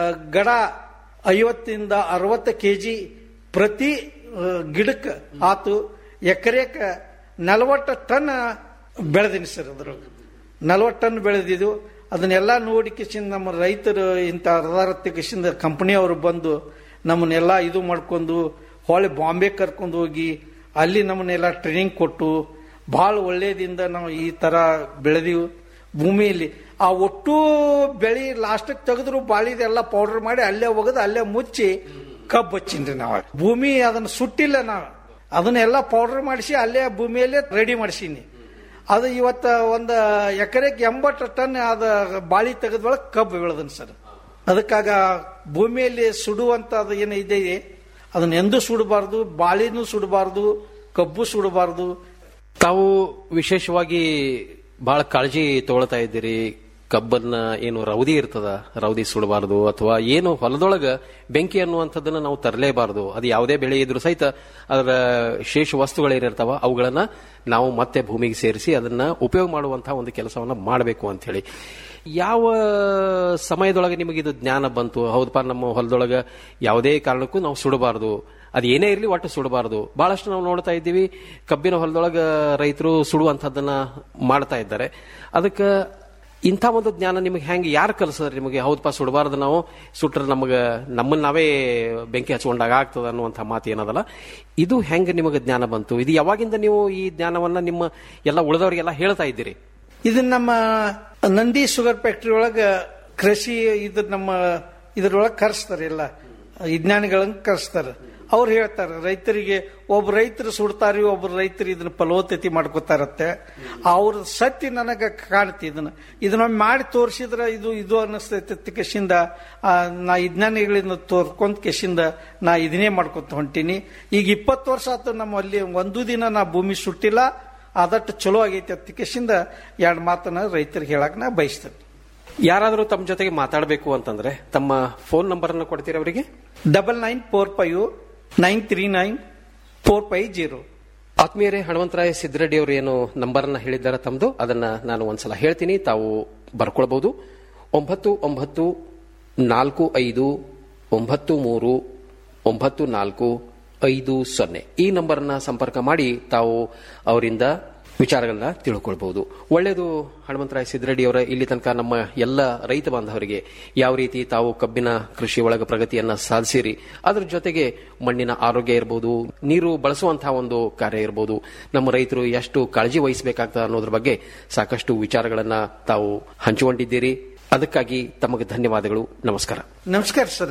I: ಗಡ ಐವತ್ತಿಂದ ಅರವತ್ತು ಕೆ ಜಿ ಪ್ರತಿ ಗಿಡಕ್ಕೆ ಆತು ಎಕರೆಕ ನಲವತ್ತು ಟನ್ ಬೆಳೆದೀನಿ ಸರ್ ಅದ್ರೊಳಗೆ ನಲವತ್ತು ಟನ್ ಬೆಳೆದಿದ್ದು ಅದನ್ನೆಲ್ಲ ನೋಡಿ ಕಿಶಿಂದ ನಮ್ಮ ರೈತರು ಇಂಥ ಅರ್ಧಾರತ್ತಿ ಕಿಶಿಂದ ಕಂಪನಿಯವರು ಬಂದು ನಮ್ಮನ್ನೆಲ್ಲ ಇದು ಮಾಡ್ಕೊಂಡು ಹೊಳೆ ಬಾಂಬೆ ಕರ್ಕೊಂಡು ಹೋಗಿ ಅಲ್ಲಿ ನಮ್ಮನ್ನೆಲ್ಲ ಟ್ರೈನಿಂಗ್ ಕೊಟ್ಟು ಭಾಳ ಒಳ್ಳೇದಿಂದ ನಾವು ಈ ತರ ಬೆಳೆದೀವಿ ಭೂಮಿಯಲ್ಲಿ ಆ ಒಟ್ಟು ಬೆಳಿ ಲಾಸ್ಟಿಗೆ ತೆಗೆದ್ರು ಬಾಳಿದೆಲ್ಲ ಪೌಡರ್ ಮಾಡಿ ಅಲ್ಲೇ ಒಗೆದು ಅಲ್ಲೇ ಮುಚ್ಚಿ ಕಬ್ಬು ಹಚ್ಚಿನ್ರಿ ನಾವು ಭೂಮಿ ಅದನ್ನ ಸುಟ್ಟಿಲ್ಲ ನಾವು ಅದನ್ನೆಲ್ಲ ಪೌಡರ್ ಮಾಡಿಸಿ ಅಲ್ಲೇ ಭೂಮಿಯಲ್ಲೇ ರೆಡಿ ಮಾಡಿಸೀನಿ ಅದು ಇವತ್ತ ಒಂದು ಎಕರೆಗೆ ಎಂಬತ್ತು ಟನ್ ಅದ ಬಾಳಿ ತೆಗೆದೊಳಗೆ ಕಬ್ಬು ಬೆಳೆದನ್ ಸರ್ ಅದಕ್ಕಾಗ ಭೂಮಿಯಲ್ಲಿ ಸುಡುವಂತದ್ದು ಏನು ಇದೆ ಅದನ್ನ ಎಂದೂ ಸುಡಬಾರ್ದು ಬಾಳಿನೂ ಸುಡಬಾರ್ದು ಕಬ್ಬು ಸುಡಬಾರ್ದು
H: ತಾವು ವಿಶೇಷವಾಗಿ ಬಹಳ ಕಾಳಜಿ ತಗೊಳ್ತಾ ಇದ್ದೀರಿ ಕಬ್ಬನ್ನ ಏನು ರೌದಿ ಇರ್ತದ ರೌದಿ ಸುಡಬಾರದು ಅಥವಾ ಏನು ಹೊಲದೊಳಗ ಬೆಂಕಿ ಅನ್ನುವಂಥದ್ದನ್ನ ನಾವು ತರಲೇಬಾರದು ಅದು ಯಾವುದೇ ಬೆಳೆ ಇದ್ರೂ ಸಹಿತ ಅದರ ಶೇಷ ವಸ್ತುಗಳೇನಿರ್ತಾವ ಅವುಗಳನ್ನ ನಾವು ಮತ್ತೆ ಭೂಮಿಗೆ ಸೇರಿಸಿ ಅದನ್ನ ಉಪಯೋಗ ಮಾಡುವಂತಹ ಒಂದು ಕೆಲಸವನ್ನ ಮಾಡಬೇಕು ಅಂತ ಹೇಳಿ ಯಾವ ಸಮಯದೊಳಗೆ ನಿಮಗೆ ಇದು ಜ್ಞಾನ ಬಂತು ಹೌದಪ್ಪ ನಮ್ಮ ಹೊಲದೊಳಗ ಯಾವುದೇ ಕಾರಣಕ್ಕೂ ನಾವು ಸುಡಬಾರದು ಅದು ಏನೇ ಇರಲಿ ಒಟ್ಟು ಸುಡಬಾರದು ಬಹಳಷ್ಟು ನಾವು ನೋಡ್ತಾ ಇದ್ದೀವಿ ಕಬ್ಬಿನ ಹೊಲದೊಳಗ ರೈತರು ಸುಡುವಂಥದ್ದನ್ನ ಮಾಡ್ತಾ ಇದ್ದಾರೆ ಅದಕ್ಕೆ ಇಂಥ ಒಂದು ಜ್ಞಾನ ನಿಮಗೆ ಹೆಂಗೆ ಯಾರು ಕಲಿಸಿದ್ರೆ ನಿಮಗೆ ಹೌದಪ್ಪ ಸುಡಬಾರ್ದು ನಾವು ಸುಟ್ರೆ ನಮಗೆ ನಮ್ಮನ್ನ ನಾವೇ ಬೆಂಕಿ ಹಚ್ಕೊಂಡಾಗ ಆಗ್ತದ ಅನ್ನುವಂಥ ಮಾತು ಏನದಲ್ಲ ಇದು ಹೆಂಗೆ ನಿಮಗೆ ಜ್ಞಾನ ಬಂತು ಇದು ಯಾವಾಗಿಂದ ನೀವು ಈ ಜ್ಞಾನವನ್ನ ನಿಮ್ಮ ಎಲ್ಲ ಉಳಿದವರಿಗೆಲ್ಲ ಹೇಳ್ತಾ ಇದ್ದೀರಿ
I: ಇದನ್ನ ನಮ್ಮ ನಂದಿ ಶುಗರ್ ಫ್ಯಾಕ್ಟರಿ ಒಳಗ ಕೃಷಿ ಇದು ನಮ್ಮ ಇದ್ರೊಳಗೆ ಕರೆಸ್ತಾರೆ ಎಲ್ಲ ವಿಜ್ಞಾನಿಗಳನ್ನ ಕರೆಸ್ತಾರೆ ಅವ್ರು ಹೇಳ್ತಾರೆ ರೈತರಿಗೆ ಒಬ್ಬ ರೈತರು ಸುಡ್ತಾರಿ ಒಬ್ಬರು ರೈತರು ಇದನ್ನ ಫಲವತ್ತತೆ ಮಾಡ್ಕೋತಾರತ್ತೆ ಅವ್ರ ಸತ್ಯ ನನಗೆ ಕಾಣ್ತಿ ಇದನ್ನ ಇದನ್ನೊಮ್ಮೆ ಮಾಡಿ ತೋರಿಸಿದ್ರೆ ಇದು ಇದು ಅನ್ನಿಸ್ತೈತೆ ಕೆಶಿಂದ ಆ, ನಾ ವಿಜ್ಞಾನಿಗಳಿಂದ ತೋರ್ಕೊಂತ ಕೆಶಿಂದ ನಾ ಇದನ್ನೇ ಮಾಡ್ಕೊತ ಹೊಂಟೀನಿ ಈಗ ಇಪ್ಪತ್ತು ವರ್ಷ ಆತು ನಮ್ಮ ಅಲ್ಲಿ ಒಂದು ದಿನ ನಾ ಭೂಮಿ ಸುಟ್ಟಿಲ್ಲ ಅದಟ್ಟು ಚಲೋ ಆಗೈತಿ ಅಂತ ಕೆಶಿಂದ ಎರಡು ಮಾತನ್ನ ರೈತರಿಗೆ ಹೇಳಕ್ ನಾ ಬಯಸ್ತೇನೆ
H: ಯಾರಾದರೂ ತಮ್ಮ ಜೊತೆಗೆ ಮಾತಾಡಬೇಕು ಅಂತಂದ್ರೆ ತಮ್ಮ ಫೋನ್ ನಂಬರ್ ಅನ್ನು ಕೊಡ್ತೀರಾ ಅವರಿಗೆ
I: double nine four five nine three nine four five zero
H: ಆತ್ಮೀಯರೇ ಹನುಮಂತರಾಯ ಸಿದ್ದರೆಡ್ಡಿ ಅವರು ಏನು ನಂಬರ್ ಅನ್ನ ಹೇಳಿದ್ದಾರೆ ತಮ್ಮದು ಅದನ್ನ ನಾನು ಒಂದ್ಸಲ ಹೇಳ್ತೀನಿ ತಾವು ಬರ್ಕೊಳ್ಬಹುದು ಒಂಬತ್ತು ಒಂಬತ್ತು ನಾಲ್ಕು ಐದು ಒಂಬತ್ತು ಮೂರು ಒಂಬತ್ತು ನಾಲ್ಕು ಐದು ಸೊನ್ನೆ ಈ ನಂಬರ್ನ ಸಂಪರ್ಕ ಮಾಡಿ ತಾವು ಅವರಿಂದ ವಿಚಾರಗಳನ್ನ ತಿಳ್ಕೊಳ್ಬಹುದು ಒಳ್ಳೆಯದು ಹನುಮಂತರಾಯ ಸಿದ್ದರೆಡ್ಡಿ ಅವರ ಇಲ್ಲಿ ತನಕ ನಮ್ಮ ಎಲ್ಲ ರೈತ ಬಾಂಧವರಿಗೆ ಯಾವ ರೀತಿ ತಾವು ಕಬ್ಬಿನ ಕೃಷಿ ಒಳಗ ಪ್ರಗತಿಯನ್ನ ಸಾಧಿಸಿರಿ ಅದರ ಜೊತೆಗೆ ಮಣ್ಣಿನ ಆರೋಗ್ಯ ಇರಬಹುದು ನೀರು ಬಳಸುವಂತಹ ಒಂದು ಕಾರ್ಯ ಇರಬಹುದು ನಮ್ಮ ರೈತರು ಎಷ್ಟು ಕಾಳಜಿ ವಹಿಸಬೇಕಾಗ್ತದೆ ಅನ್ನೋದ್ರ ಬಗ್ಗೆ ಸಾಕಷ್ಟು ವಿಚಾರಗಳನ್ನ ತಾವು ಹಂಚಿಕೊಂಡಿದ್ದೀರಿ ಅದಕ್ಕಾಗಿ ತಮಗೆ ಧನ್ಯವಾದಗಳು ನಮಸ್ಕಾರ
I: ನಮಸ್ಕಾರ ಸರ್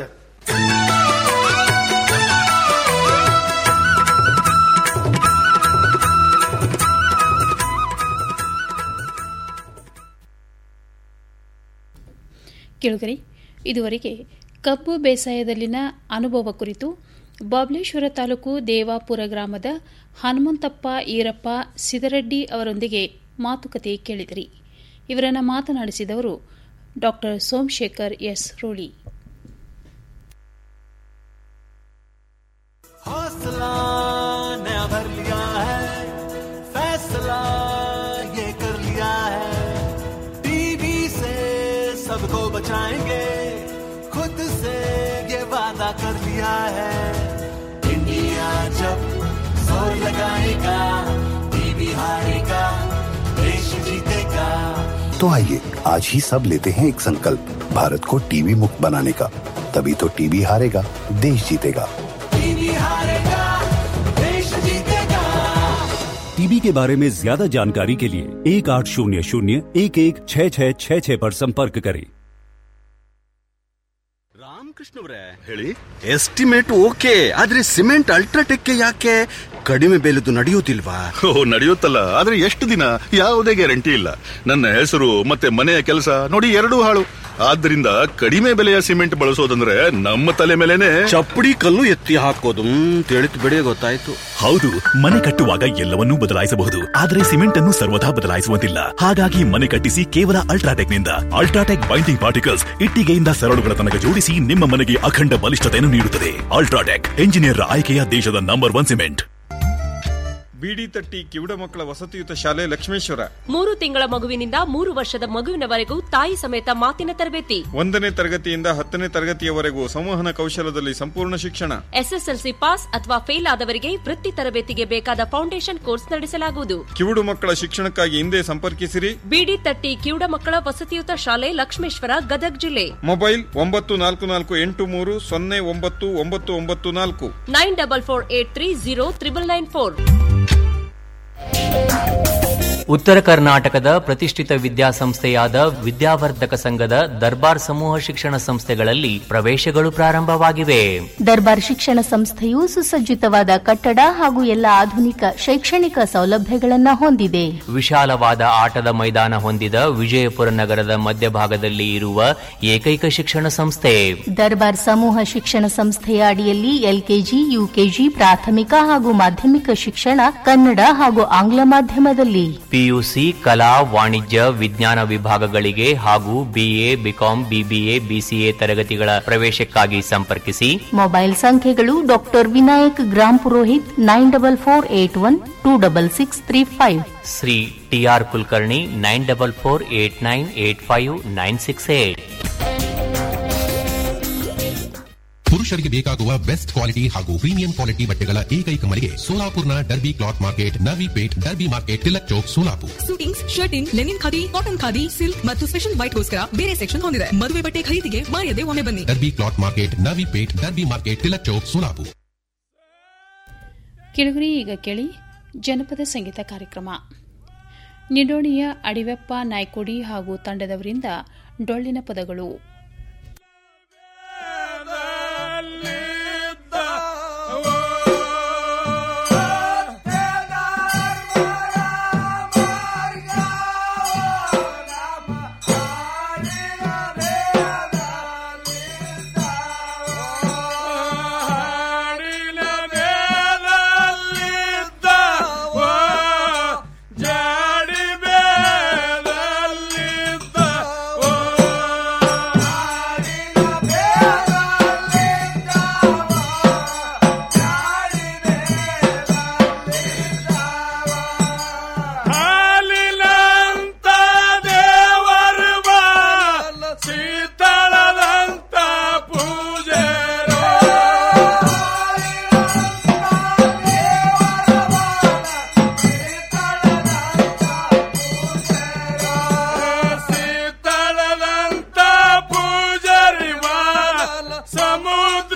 B: ಕೇಳುಗರಿ ಇದುವರೆಗೆ ಕಬ್ಬು ಬೇಸಾಯದಲ್ಲಿನ ಅನುಭವ ಕುರಿತು ಬಾಬ್ಲೇಶ್ವರ ತಾಲೂಕು ದೇವಾಪುರ ಗ್ರಾಮದ ಹನುಮಂತಪ್ಪ ಈರಪ್ಪ ಸಿದರೆಡ್ಡಿ ಅವರೊಂದಿಗೆ ಮಾತುಕತೆ ಕೇಳಿದಿರಿ ಇವರನ್ನು ಮಾತನಾಡಿಸಿದವರು ಡಾಕ್ಟರ್ ಸೋಮಶೇಖರ್ ಎಸ್ ರೂಳಿ
A: हौसला नया भर लिया है फैसला ये कर लिया है टीवी से सबको बचाएंगे खुद से ये वादा कर लिया है इंडिया जब जोर लगाएगा टीवी हारेगा देश जीतेगा
J: तो आइए आज ही सब लेते हैं एक संकल्प भारत को टीवी मुक्त बनाने का तभी तो टीवी हारेगा देश जीतेगा
A: टीवी हारेगा देश जीतेगा
K: टीबी के बारे में ज्यादा जानकारी के लिए एक आठ शून्य शून्य एक एक छः छः छः छः पर संपर्क करें
L: ರಾಮಕೃಷ್ಣವ್ರೆ ಹೇಳಿ ಎಸ್ಟಿಮೇಟ್ ಓಕೆ ಆದ್ರೆ ಸಿಮೆಂಟ್ ಅಲ್ಟ್ರಾಟೆಕ್ ಯಾಕೆ ಕಡಿಮೆ ಬೆಲೆದು ನಡೆಯುವುದಿಲ್ವಾ
M: ಓ ನಡೆಯುತ್ತಲ್ಲ ಆದ್ರೆ ಎಷ್ಟು ದಿನ ಯಾವುದೇ ಗ್ಯಾರಂಟಿ ಇಲ್ಲ ನನ್ನ ಹೆಸರು ಮತ್ತೆ ಮನೆಯ ಕೆಲಸ ನೋಡಿ ಎರಡೂ ಹಾಳು ಆದ್ದರಿಂದ ಕಡಿಮೆ ಬೆಲೆಯ ಸಿಮೆಂಟ್ ಬಳಸೋದಂದ್ರೆ ನಮ್ಮ ತಲೆ ಮೇಲೆನೆ
L: ಚಪ್ಪಡಿ ಕಲ್ಲು ಎತ್ತಿ ಹಾಕೋದು ತಿಳಿತು ಬಿಡಿ ಗೊತ್ತಾಯ್ತು
N: ಹೌದು ಮನೆ ಕಟ್ಟುವಾಗ ಎಲ್ಲವನ್ನೂ ಬದಲಾಯಿಸಬಹುದು ಆದರೆ ಸಿಮೆಂಟ್ ಅನ್ನು ಸರ್ವದಾ ಬದಲಾಯಿಸುವಂತಿಲ್ಲ ಹಾಗಾಗಿ ಮನೆ ಕಟ್ಟಿಸಿ ಕೇವಲ ಅಲ್ಟ್ರಾಟೆಕ್ ನಿಂದ ಅಲ್ಟ್ರಾಟೆಕ್ ಬೈಂಡಿಂಗ್ ಪಾರ್ಟಿಕಲ್ಸ್ ಇಟ್ಟಿಗೆಯಿಂದ ಸರಳುಗಳ ತನಕ ಜೋಡಿಸಿ ನಿಮ್ಮ ಮನೆಗೆ ಅಖಂಡ ಬಲಿಷ್ಠತೆಯನ್ನು ನೀಡುತ್ತದೆ ಅಲ್ಟ್ರಾಟೆಕ್ ಎಂಜಿನಿಯರ್ ಆಯ್ಕೆಯ ದೇಶದ ನಂಬರ್ ಒನ್ ಸಿಮೆಂಟ್
O: ಬಿಡಿ ತಟ್ಟಿ ಕಿವುಡ ಮಕ್ಕಳ ವಸತಿಯುತ ಶಾಲೆ ಲಕ್ಷ್ಮೇಶ್ವರ
P: ಮೂರು ತಿಂಗಳ ಮಗುವಿನಿಂದ ಮೂರು ವರ್ಷದ ಮಗುವಿನವರೆಗೂ ತಾಯಿ ಸಮೇತ ಮಾತಿನ ತರಬೇತಿ
O: ಒಂದನೇ ತರಗತಿಯಿಂದ ಹತ್ತನೇ ತರಗತಿಯವರೆಗೂ ಸಂವಹನ ಕೌಶಲದಲ್ಲಿ ಸಂಪೂರ್ಣ ಶಿಕ್ಷಣ
P: ಎಸ್ಎಸ್ಎಲ್ಸಿ ಪಾಸ್ ಅಥವಾ ಫೇಲ್ ಆದವರಿಗೆ ವೃತ್ತಿ ತರಬೇತಿಗೆ ಬೇಕಾದ ಫೌಂಡೇಶನ್ ಕೋರ್ಸ್ ನಡೆಸಲಾಗುವುದು
O: ಕಿವುಡು ಮಕ್ಕಳ ಶಿಕ್ಷಣಕ್ಕಾಗಿ ಹಿಂದೆ ಸಂಪರ್ಕಿಸಿರಿ
P: ಬಿಡಿ ತಟ್ಟಿ ಕಿವುಡ ಮಕ್ಕಳ ವಸತಿಯುತ ಶಾಲೆ ಲಕ್ಷ್ಮೇಶ್ವರ ಗದಗ್ ಜಿಲ್ಲೆ
O: ಮೊಬೈಲ್ ಒಂಬತ್ತು ನಾಲ್ಕು ನಾಲ್ಕು ಎಂಟು ಮೂರು ಸೊನ್ನೆ ಒಂಬತ್ತು ಒಂಬತ್ತು ಒಂಬತ್ತು ನಾಲ್ಕು
P: nine double four eight three zero triple nine four
Q: ಉತ್ತರ ಕರ್ನಾಟಕದ ಪ್ರತಿಷ್ಠಿತ ವಿದ್ಯಾಸಂಸ್ಥೆಯಾದ ವಿದ್ಯಾವರ್ಧಕ ಸಂಘದ ದರ್ಬಾರ್ ಸಮೂಹ ಶಿಕ್ಷಣ ಸಂಸ್ಥೆಗಳಲ್ಲಿ ಪ್ರವೇಶಗಳು ಪ್ರಾರಂಭವಾಗಿವೆ
R: ದರ್ಬಾರ್ ಶಿಕ್ಷಣ ಸಂಸ್ಥೆಯು ಸುಸಜ್ಜಿತವಾದ ಕಟ್ಟಡ ಹಾಗೂ ಎಲ್ಲ ಆಧುನಿಕ ಶೈಕ್ಷಣಿಕ ಸೌಲಭ್ಯಗಳನ್ನು ಹೊಂದಿದೆ
Q: ವಿಶಾಲವಾದ ಆಟದ ಮೈದಾನ ಹೊಂದಿದ ವಿಜಯಪುರ ನಗರದ ಮಧ್ಯಭಾಗದಲ್ಲಿ ಇರುವ ಏಕೈಕ ಶಿಕ್ಷಣ ಸಂಸ್ಥೆ
R: ದರ್ಬಾರ್ ಸಮೂಹ ಶಿಕ್ಷಣ ಸಂಸ್ಥೆಯ ಅಡಿಯಲ್ಲಿ ಎಲ್ಕೆಜಿ ಯುಕೆಜಿ ಪ್ರಾಥಮಿಕ ಹಾಗೂ ಮಾಧ್ಯಮಿಕ ಶಿಕ್ಷಣ ಕನ್ನಡ ಹಾಗೂ ಆಂಗ್ಲ ಮಾಧ್ಯಮದಲ್ಲಿ
Q: ಪಿಯುಸಿ ಕಲಾ ವಾಣಿಜ್ಯ ವಿಜ್ಞಾನ ವಿಭಾಗಗಳಿಗೆ ಹಾಗೂ ಬಿಎ ಬಿಕಾಂ ಬಿಬಿಎ ಬಿಸಿಎ ತರಗತಿಗಳ ಪ್ರವೇಶಕ್ಕಾಗಿ ಸಂಪರ್ಕಿಸಿ
R: ಮೊಬೈಲ್ ಸಂಖ್ಯೆಗಳು doctor Vinayak Grampurohit nine double four eight one two double six three five
Q: Shri TR Kulkarni nine double four eight nine eight five nine six eight
S: ಪುರುಷರಿಗೆ ಬೇಕಾಗುವ ಬೆಸ್ಟ್ ಕ್ವಾಲಿಟಿ ಹಾಗೂ ಪ್ರೀಮಿಯಂ ಕ್ವಾಲಿಟಿ ಬಟ್ಟೆಗಳ ಏಕೈಕ ಮಳಿಗೆ ಸೋಲಾಪುರ್ನ Derby cloth market Navi Peth Derby market Tilak Chowk Solapur
T: suitings shirting linen khadi cotton khadi silk ಮತ್ತು special ವೈಟ್ಗೋಸ್ಕರ ಬೇರೆ ಸೆಕ್ಷನ್ ಹೊಂದಿದೆ ಮದುವೆ ಬಟ್ಟೆ ಖರೀದಿಗೆ ಮಾಯದೆ ಒಮ್ಮೆ ಬನ್ನಿ
S: Derby cloth market Navi Peth Derby market Tilak Chowk Solapur
B: ಕೆಳಗರಿ ಈಗ ಕೇಳಿ ಜನಪದ ಸಂಗೀತ ಕಾರ್ಯಕ್ರಮ ನಿಡೋಣಿಯ ಅಡಿವೆಪ್ಪ ನಾಯ್ಕೋಡಿ ಹಾಗೂ ತಂಡದವರಿಂದ ಡೊಳ್ಳಿನ ಪದಗಳು
A: ಹಾಲಿನಂತ ದೇವರು ಬಾಲ ಶೀತಳದಂತ ಪೂಜೆರೋ ಶೀತಳದಂತ ಪೂಜರಿ ಬಾಲ ಸಮುದ್ರ